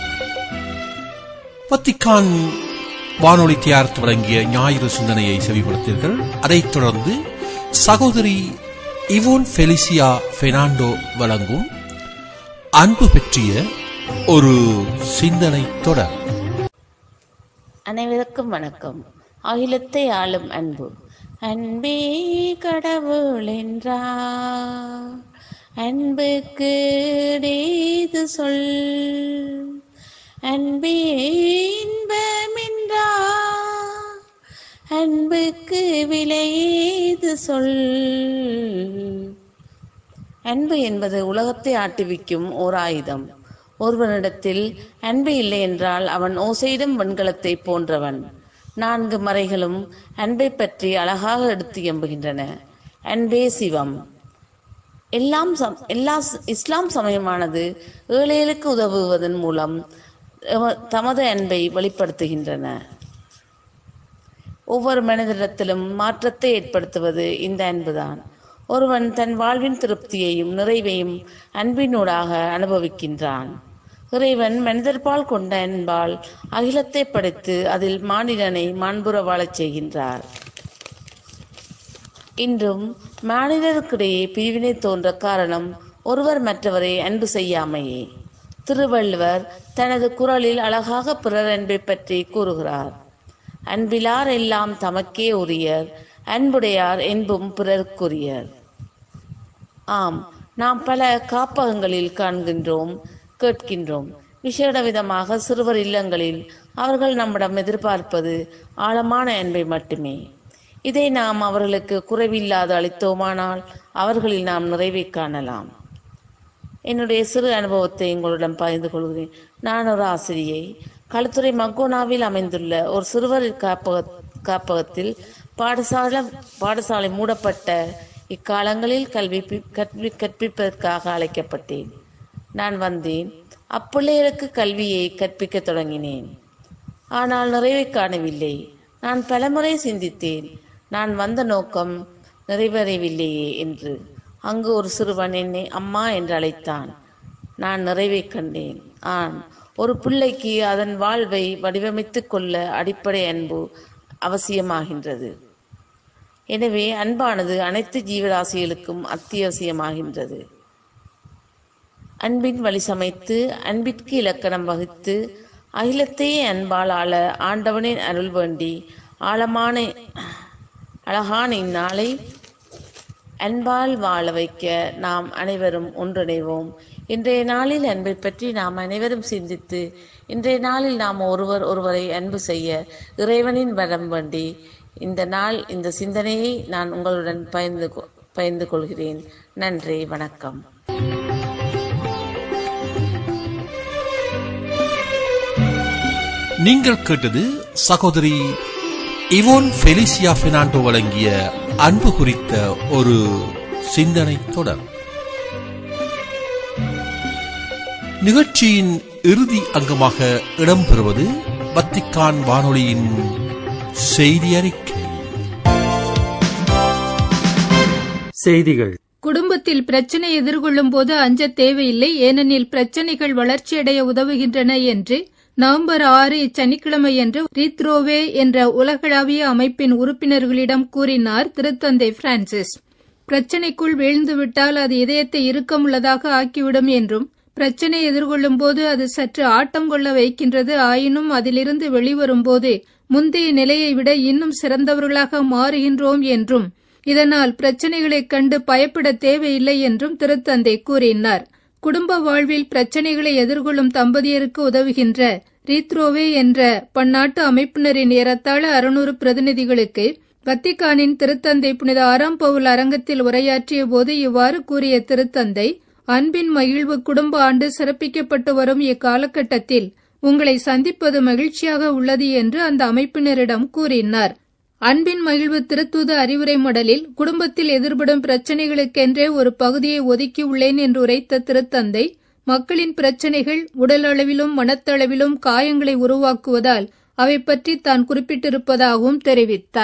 வத்திக்கான் வானொலி தயாரித்து வழங்கிய ஞாயிறு சிந்தனையை செவிப்படுத்தீர்கள் அதைத் தொடர்ந்து சகோதரி இவோன் ஃபெலிசியா பெர்னாண்டோ வழங்கும் அன்பு பற்றிய ஒரு சிந்தனை தொடர் அனைவருக்கும் வணக்கம் அகிலத்தை ஆளும் அன்பு அன்பே கடவுள் என்றார் அன்புக்கு ஏது சொல் அன்பே இன்பமென்றார் அன்புக்கு விலையேது சொல் அன்பு என்பது உலகத்தை ஆட்டுவிக்கும் ஓர் ஆயுதம் ஒருவனிடத்தில் அன்பு இல்லை என்றால் அவன் ஓசையிடும் வெண்கலத்தை போன்றவன் நான்கு மறைகளும் அன்பை பற்றி அழகாக எடுத்து எம்புகின்றன அன்பே சிவம் எல்லாம் சம்- எல்லா ஸ்- இஸ்லாம் சமயமானது ஏழைகளுக்கு உதவுவதன் மூலம் எம- தமது அன்பை வெளிப்படுத்துகின்றன ஒவ்வொரு மனிதரிடத்திலும் மாற்றத்தை ஏற்படுத்துவது இந்த அன்புதான் ஒருவன் தன் வாழ்வின் திருப்தியையும் நிறைவையும் அன்பினூடாக அனுபவிக்கின்றான் இறைவன் மனிதர்பால் கொண்ட அன்பால் அகிலத்தை படைத்து அதில் மானிடனை மாண்புற வாழச் செய்கின்றார் இன்றும் மானிடருக்கிடையே பிரிவினை தோன்ற காரணம் ஒருவர் மற்றவரை அன்பு செய்யாமையே திருவள்ளுவர் தனது குரலில் அழகாக பிறர் அன்பை பற்றி கூறுகிறார் அன்பிலார் எல்லாம் தமக்கே உரியர் அன்புடையார் என்பும் பிறர்க்குரியர் ஆம் நாம் பல காப்பகங்களில் காண்கின்றோம் கேட்கின்றோம் விசேட விதமாக சிறுவர் இல்லங்களில் அவர்கள் நம்மிடம் எதிர்பார்ப்பது ஆழமான அன்பை மட்டுமே இதை நாம் அவர்களுக்கு குறைவில்லாது அளித்தோமானால் அவர்களில் நாம் நிறைவை காணலாம் என்னுடைய சிறு அனுபவத்தை உங்களுடன் பகிர்ந்து கொள்கிறேன் நான் ஒரு ஆசிரியை களுத்துறை மக்கோனாவில் அமைந்துள்ள ஒரு சிறுவர் காப்பக காப்பகத்தில் பாடசாலை பாடசாலை மூடப்பட்ட இக்காலங்களில் கல்வி பி- கல்வி கற்பிப்பதற்காக அழைக்கப்பட்டேன் நான் வந்தேன் அப்பிள்ளைகளுக்கு கல்வியை கற்பிக்கத் தொடங்கினேன் ஆனால் நிறைவை காணவில்லை நான் பலமுறை சிந்தித்தேன் நான் வந்த நோக்கம் நிறைவேறவில்லையே என்று அங்கு ஒரு சிறுவன் என்னை அம்மா என்று அழைத்தான் நான் நிறைவை கண்டேன் ஆன் ஒரு பிள்ளைக்கு அதன் வாழ்வை வடிவமைத்துக் கொள்ள அடிப்படை அன்பு அவசியமாகின்றது எனவே அன்பானது அனைத்து ஜீவராசிகளுக்கும் அத்தியாவசியமாகின்றது அன்பின் வழி சமைத்து அன்பிற்கு இலக்கணம் வகுத்து அகிலத்தையே அன்பால் ஆள ஆண்டவனின் அருள் வேண்டி ஆழமான அழகான இந்நாளை அன்பால் வாழ வைக்க நாம் அனைவரும் ஒன்றிணைவோம் இன்றைய நாளில் அன்பை பற்றி நாம் அனைவரும் சிந்தித்து இன்றைய நாளில் நாம் ஒருவர் ஒருவரை அன்பு செய்ய இறைவனின் வரம் வேண்டி இந்த நாள் இந்த சிந்தனையை நான் உங்களுடன் பகிர்ந்து கொ- பகிர்ந்து கொள்கிறேன் நன்றி வணக்கம் நீங்கள் கேட்டது சகோதரி இவோன் ஃபெலிசியா பெர்னாண்டோ வழங்கிய அன்பு குறித்த ஒரு சிந்தனை தொடர் நிகழ்ச்சியின் இறுதி அங்கமாக இடம்பெறுவது வத்திக்கான் வானொலியின் செய்தி அறிக்கை செய்திகள் குடும்பத்தில் பிரச்சனை எதிர்கொள்ளும் போது அஞ்ச தேவையில்லை ஏனெனில் பிரச்சனைகள் வளர்ச்சியடைய உதவுகின்றன என்று நவம்பர் ஆறு இச்சனிக்கிழமையன்று ரீத்ரோவே என்ற உலகளாவிய அமைப்பின் உறுப்பினர்களிடம் கூறினார் திருத்தந்தை பிரான்சிஸ் பிரச்சனைக்குள் வீழ்ந்துவிட்டால் அது இதயத்தை இறுக்கமுள்ளதாக ஆக்கிவிடும் என்றும் பிரச்சனை எதிர்கொள்ளும் போது அது சற்று ஆட்டம் கொள்ள வைக்கின்றது ஆயினும் அதிலிருந்து வெளிவரும்போது முந்தைய நிலையை விட இன்னும் சிறந்தவர்களாக மாறுகின்றோம் என்றும் இதனால் பிரச்சனைகளைக் கண்டு பயப்பட தேவையில்லை என்றும் திருத்தந்தை கூறினார் குடும்ப வாழ்வில் பிரச்சனைகளை எதிர்கொள்ளும் தம்பதியருக்கு உதவுகின்ற ரீத்ரோவே என்ற பன்னாட்டு அமைப்பினரின் ஏறத்தாழ அறுநூறு பிரதிநிதிகளுக்கு வத்திக்கானின் திருத்தந்தை புனித ஆறாம் பவுல் அரங்கத்தில் உரையாற்றிய போது இவ்வாறு கூறிய திருத்தந்தை அன்பின் மகிழ்வு குடும்ப ஆண்டு சிறப்பிக்கப்பட்டு வரும் இக்காலகட்டத்தில் உங்களை சந்திப்பது மகிழ்ச்சியாக உள்ளது என்று அந்த அமைப்பினரிடம் கூறினார் அன்பின் மகிழ்வு திருத்தூது அறிவுரை மடலில் குடும்பத்தில் எதிர்படும் பிரச்சனைகளுக்கென்றே ஒரு பகுதியை ஒதுக்கி உள்ளேன் என்று உரைத்த திருத்தந்தை மக்களின் பிரச்சனைகள் உடல் அளவிலும் மனத்தளவிலும் காயங்களை உருவாக்குவதால் அவை பற்றி தான் குறிப்பிட்டிருப்பதாகவும் தெரிவித்தார்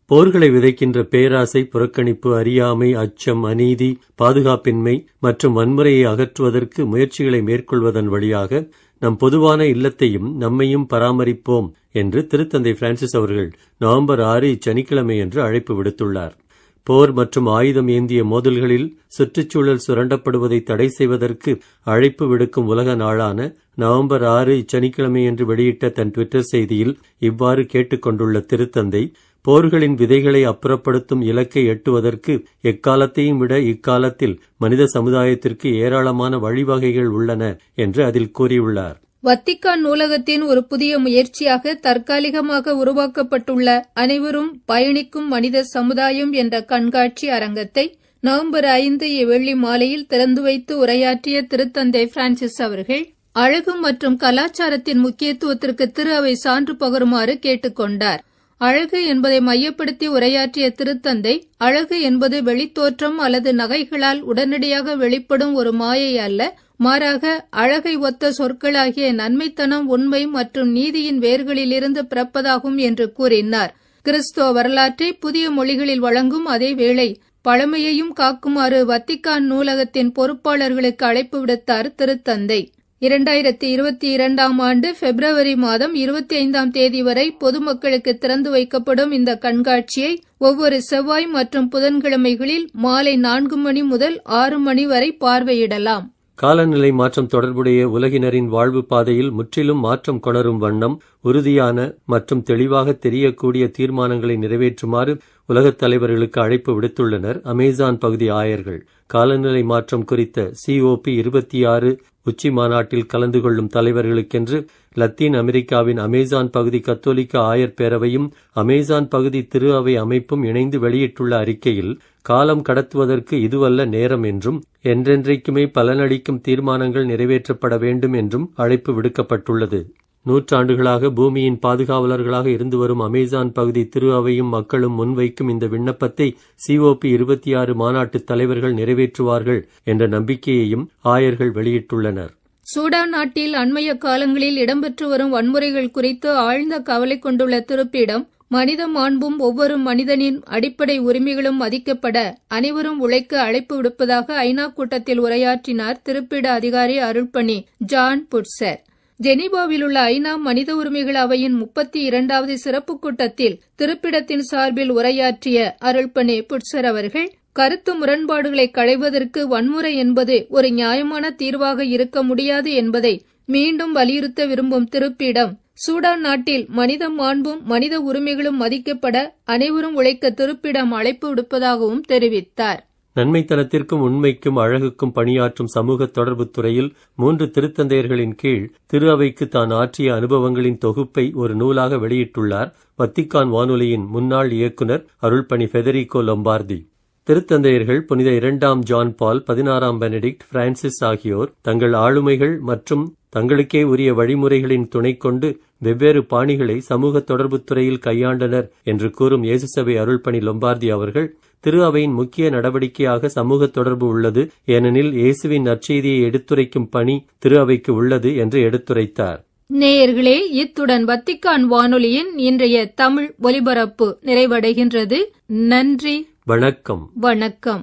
போர்களை விதைக்கின்ற பேராசை புறக்கணிப்பு அறியாமை அச்சம் அநீதி பாதுகாப்பின்மை மற்றும் வன்முறையை அகற்றுவதற்கு முயற்சிகளை மேற்கொள்வதன் வழியாக நம் பொதுவான இல்லத்தையும் நம்மையும் பராமரிப்போம் என்று திருத்தந்தை பிரான்சிஸ் அவர்கள் நவம்பர் ஆறு இச்சனிக்கிழமை என்று அழைப்பு விடுத்துள்ளார் போர் மற்றும் ஆயுதம் ஏந்திய மோதல்களில் சுற்றுச்சூழல் சுரண்டப்படுவதை தடை செய்வதற்கு அழைப்பு விடுக்கும் உலக நாளான நவம்பர் ஆறு இச்சனிக்கிழமை என்று வெளியிட்ட தன் ட்விட்டர் செய்தியில் இவ்வாறு கேட்டுக்கொண்டுள்ள திருத்தந்தை போர்களின் விதைகளை அப்புறப்படுத்தும் இலக்கை எட்டுவதற்கு எக்காலத்தையும் விட இக்காலத்தில் மனித சமுதாயத்திற்கு ஏராளமான வழிவகைகள் உள்ளன என்று அதில் கூறியுள்ளார் வத்திக்கான் நூலகத்தின் ஒரு புதிய முயற்சியாக தற்காலிகமாக உருவாக்கப்பட்டுள்ள அனைவரும் பயணிக்கும் மனித சமுதாயம் என்ற கண்காட்சி அரங்கத்தை நவம்பர் ஐந்து வெள்ளி மாலையில் திறந்து வைத்து உரையாற்றிய திருத்தந்தை பிரான்சிஸ் அவர்கள் அழகு மற்றும் கலாச்சாரத்தின் முக்கியத்துவத்திற்கு திரு அவை சான்று பகருமாறு கேட்டுக்கொண்டார் அழகு என்பதை மையப்படுத்தி உரையாற்றிய திருத்தந்தை அழகு என்பது வெளித்தோற்றம் அல்லது நகைகளால் உடனடியாக வெளிப்படும் ஒரு மாயை அல்ல மாறாக அழகை ஒத்த சொற்களாகிய நன்மைத்தனம் உண்மை மற்றும் நீதியின் வேர்களிலிருந்து பிறப்பதாகும் என்று கூறினார் கிறிஸ்துவ வரலாற்றை புதிய மொழிகளில் வழங்கும் அதே வேளை பழமையையும் காக்குமாறு வத்திக்கான் நூலகத்தின் பொறுப்பாளர்களுக்கு அழைப்பு விடுத்தார் திருத்தந்தை இரண்டாயிரத்தி இருபத்தி இரண்டாம் ஆண்டு பிப்ரவரி மாதம் இருபத்தி ஐந்தாம் தேதி வரை பொதுமக்களுக்கு திறந்து வைக்கப்படும் இந்த கண்காட்சியை ஒவ்வொரு செவ்வாய் மற்றும் புதன்கிழமைகளில் மாலை நான்கு மணி முதல் ஆறு மணி வரை பார்வையிடலாம் காலநிலை மாற்றம் தொடர்புடைய உலகினரின் வாழ்வு பாதையில் முற்றிலும் மாற்றம் கொணரும் வண்ணம் உறுதியான மற்றும் தெளிவாக தெரியக்கூடிய தீர்மானங்களை நிறைவேற்றுமாறு உலகத் தலைவர்களுக்கு அழைப்பு விடுத்துள்ளனர் அமேசான் பகுதி ஆயர்கள் காலநிலை மாற்றம் குறித்த சிஓபி இருபத்தி ஆறு உச்சி மாநாட்டில் கலந்து கொள்ளும் தலைவர்களுக்கென்று லத்தீன் அமெரிக்காவின் அமேசான் பகுதி கத்தோலிக்க ஆயர் பேரவையும் அமேசான் பகுதி திரு அவை அமைப்பும் இணைந்து வெளியிட்டுள்ள அறிக்கையில் காலம் கடத்துவதற்கு இதுவல்ல நேரம் என்றும் என்றென்றைக்குமே பலனளிக்கும் தீர்மானங்கள் நிறைவேற்றப்பட வேண்டும் என்றும் அழைப்பு விடுக்கப்பட்டுள்ளது நூற்றாண்டுகளாக பூமியின் பாதுகாவலர்களாக இருந்து வரும் அமேசான் பகுதி திரு அவையும் மக்களும் முன்வைக்கும் இந்த விண்ணப்பத்தை சிஓபி இருபத்தி ஆறு மாநாட்டு தலைவர்கள் நிறைவேற்றுவார்கள் என்ற நம்பிக்கையையும் ஆயர்கள் வெளியிட்டுள்ளனர் சூடான் நாட்டில் அண்மைய காலங்களில் இடம்பெற்று வரும் வன்முறைகள் குறித்து ஆழ்ந்த கவலை கொண்டுள்ள திருப்பிடம் மனித மாண்பும் ஒவ்வொரு மனிதனின் அடிப்படை உரிமைகளும் மதிக்கப்பட அனைவரும் உழைக்க அழைப்பு விடுப்பதாக ஐநா கூட்டத்தில் உரையாற்றினார் திருப்பிட அதிகாரி அருள்பணி ஜான் புட்சர் ஜெனீவாவில் உள்ள ஐநா மனித உரிமைகள் அவையின் முப்பத்தி இரண்டாவது சிறப்பு கூட்டத்தில் திருப்பிடத்தின் சார்பில் உரையாற்றிய அருள்பணி புட்சர் அவர்கள் கருத்து முரண்பாடுகளை களைவதற்கு வன்முறை என்பது ஒரு நியாயமான தீர்வாக இருக்க முடியாது என்பதை மீண்டும் வலியுறுத்த விரும்பும் திருப்பிடம் சூடான் நாட்டில் மனித மாண்பும் மனித உரிமைகளும் மதிக்கப்பட அனைவரும் உழைக்க திருப்பிடம் அழைப்பு விடுப்பதாகவும் தெரிவித்தார் நன்மைத்தனத்திற்கும் உண்மைக்கும் அழகுக்கும் பணியாற்றும் சமூக தொடர்புத் துறையில் மூன்று திருத்தந்தையர்களின் கீழ் திரு அவைக்கு தான் ஆற்றிய அனுபவங்களின் தொகுப்பை ஒரு நூலாக வெளியிட்டுள்ளார் வத்திக்கான் வானொலியின் முன்னாள் இயக்குனர் அருள்பணி ஃபெதரிகோ லொம்பார்தி திருத்தந்தையர்கள் புனித இரண்டாம் ஜான் பால் பதினாறாம் பெனடிக்ட் பிரான்சிஸ் ஆகியோர் தங்கள் ஆளுமைகள் மற்றும் தங்களுக்கே உரிய வழிமுறைகளின் துணை கொண்டு வெவ்வேறு பாணிகளை சமூக தொடர்புத் துறையில் கையாண்டனர் என்று கூறும் இயேசுசபை அருள்பணி லொம்பார்தி அவர்கள் திரு அவையின் முக்கிய நடவடிக்கையாக சமூக தொடர்பு உள்ளது ஏனெனில் இயேசுவின் நற்செய்தியை எடுத்துரைக்கும் பணி திரு அவைக்கு உள்ளது என்று எடுத்துரைத்தார் நேயர்களே இத்துடன் வத்திக்கான் வானொலியின் இன்றைய தமிழ் ஒலிபரப்பு நிறைவடைகின்றது நன்றி வணக்கம் வணக்கம்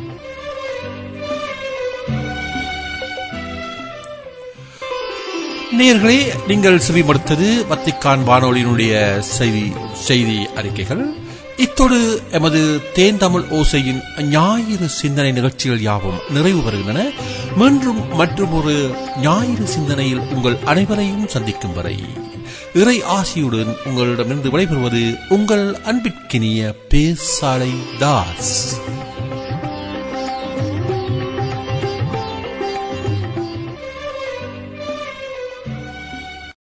நேயர்களே நீங்கள் செவிமடுத்தது வத்திக்கான் வானொலியினுடைய செய்தி செய்தி அறிக்கைகள் இத்தோடு எமது தேன் தமிழ் ஓசையின் ஞாயிறு சிந்தனை நிகழ்ச்சிகள் யாவும் நிறைவு பெறுகின்றன மீண்டும் மற்றும் ஒரு ஞாயிறு சிந்தனையில் உங்கள் அனைவரையும் சந்திக்கும் வரை இறை ஆசியுடன் உங்களிடமிருந்து விடைபெறுவது உங்கள் அன்பிற்கினிய பேசாலை தாஸ்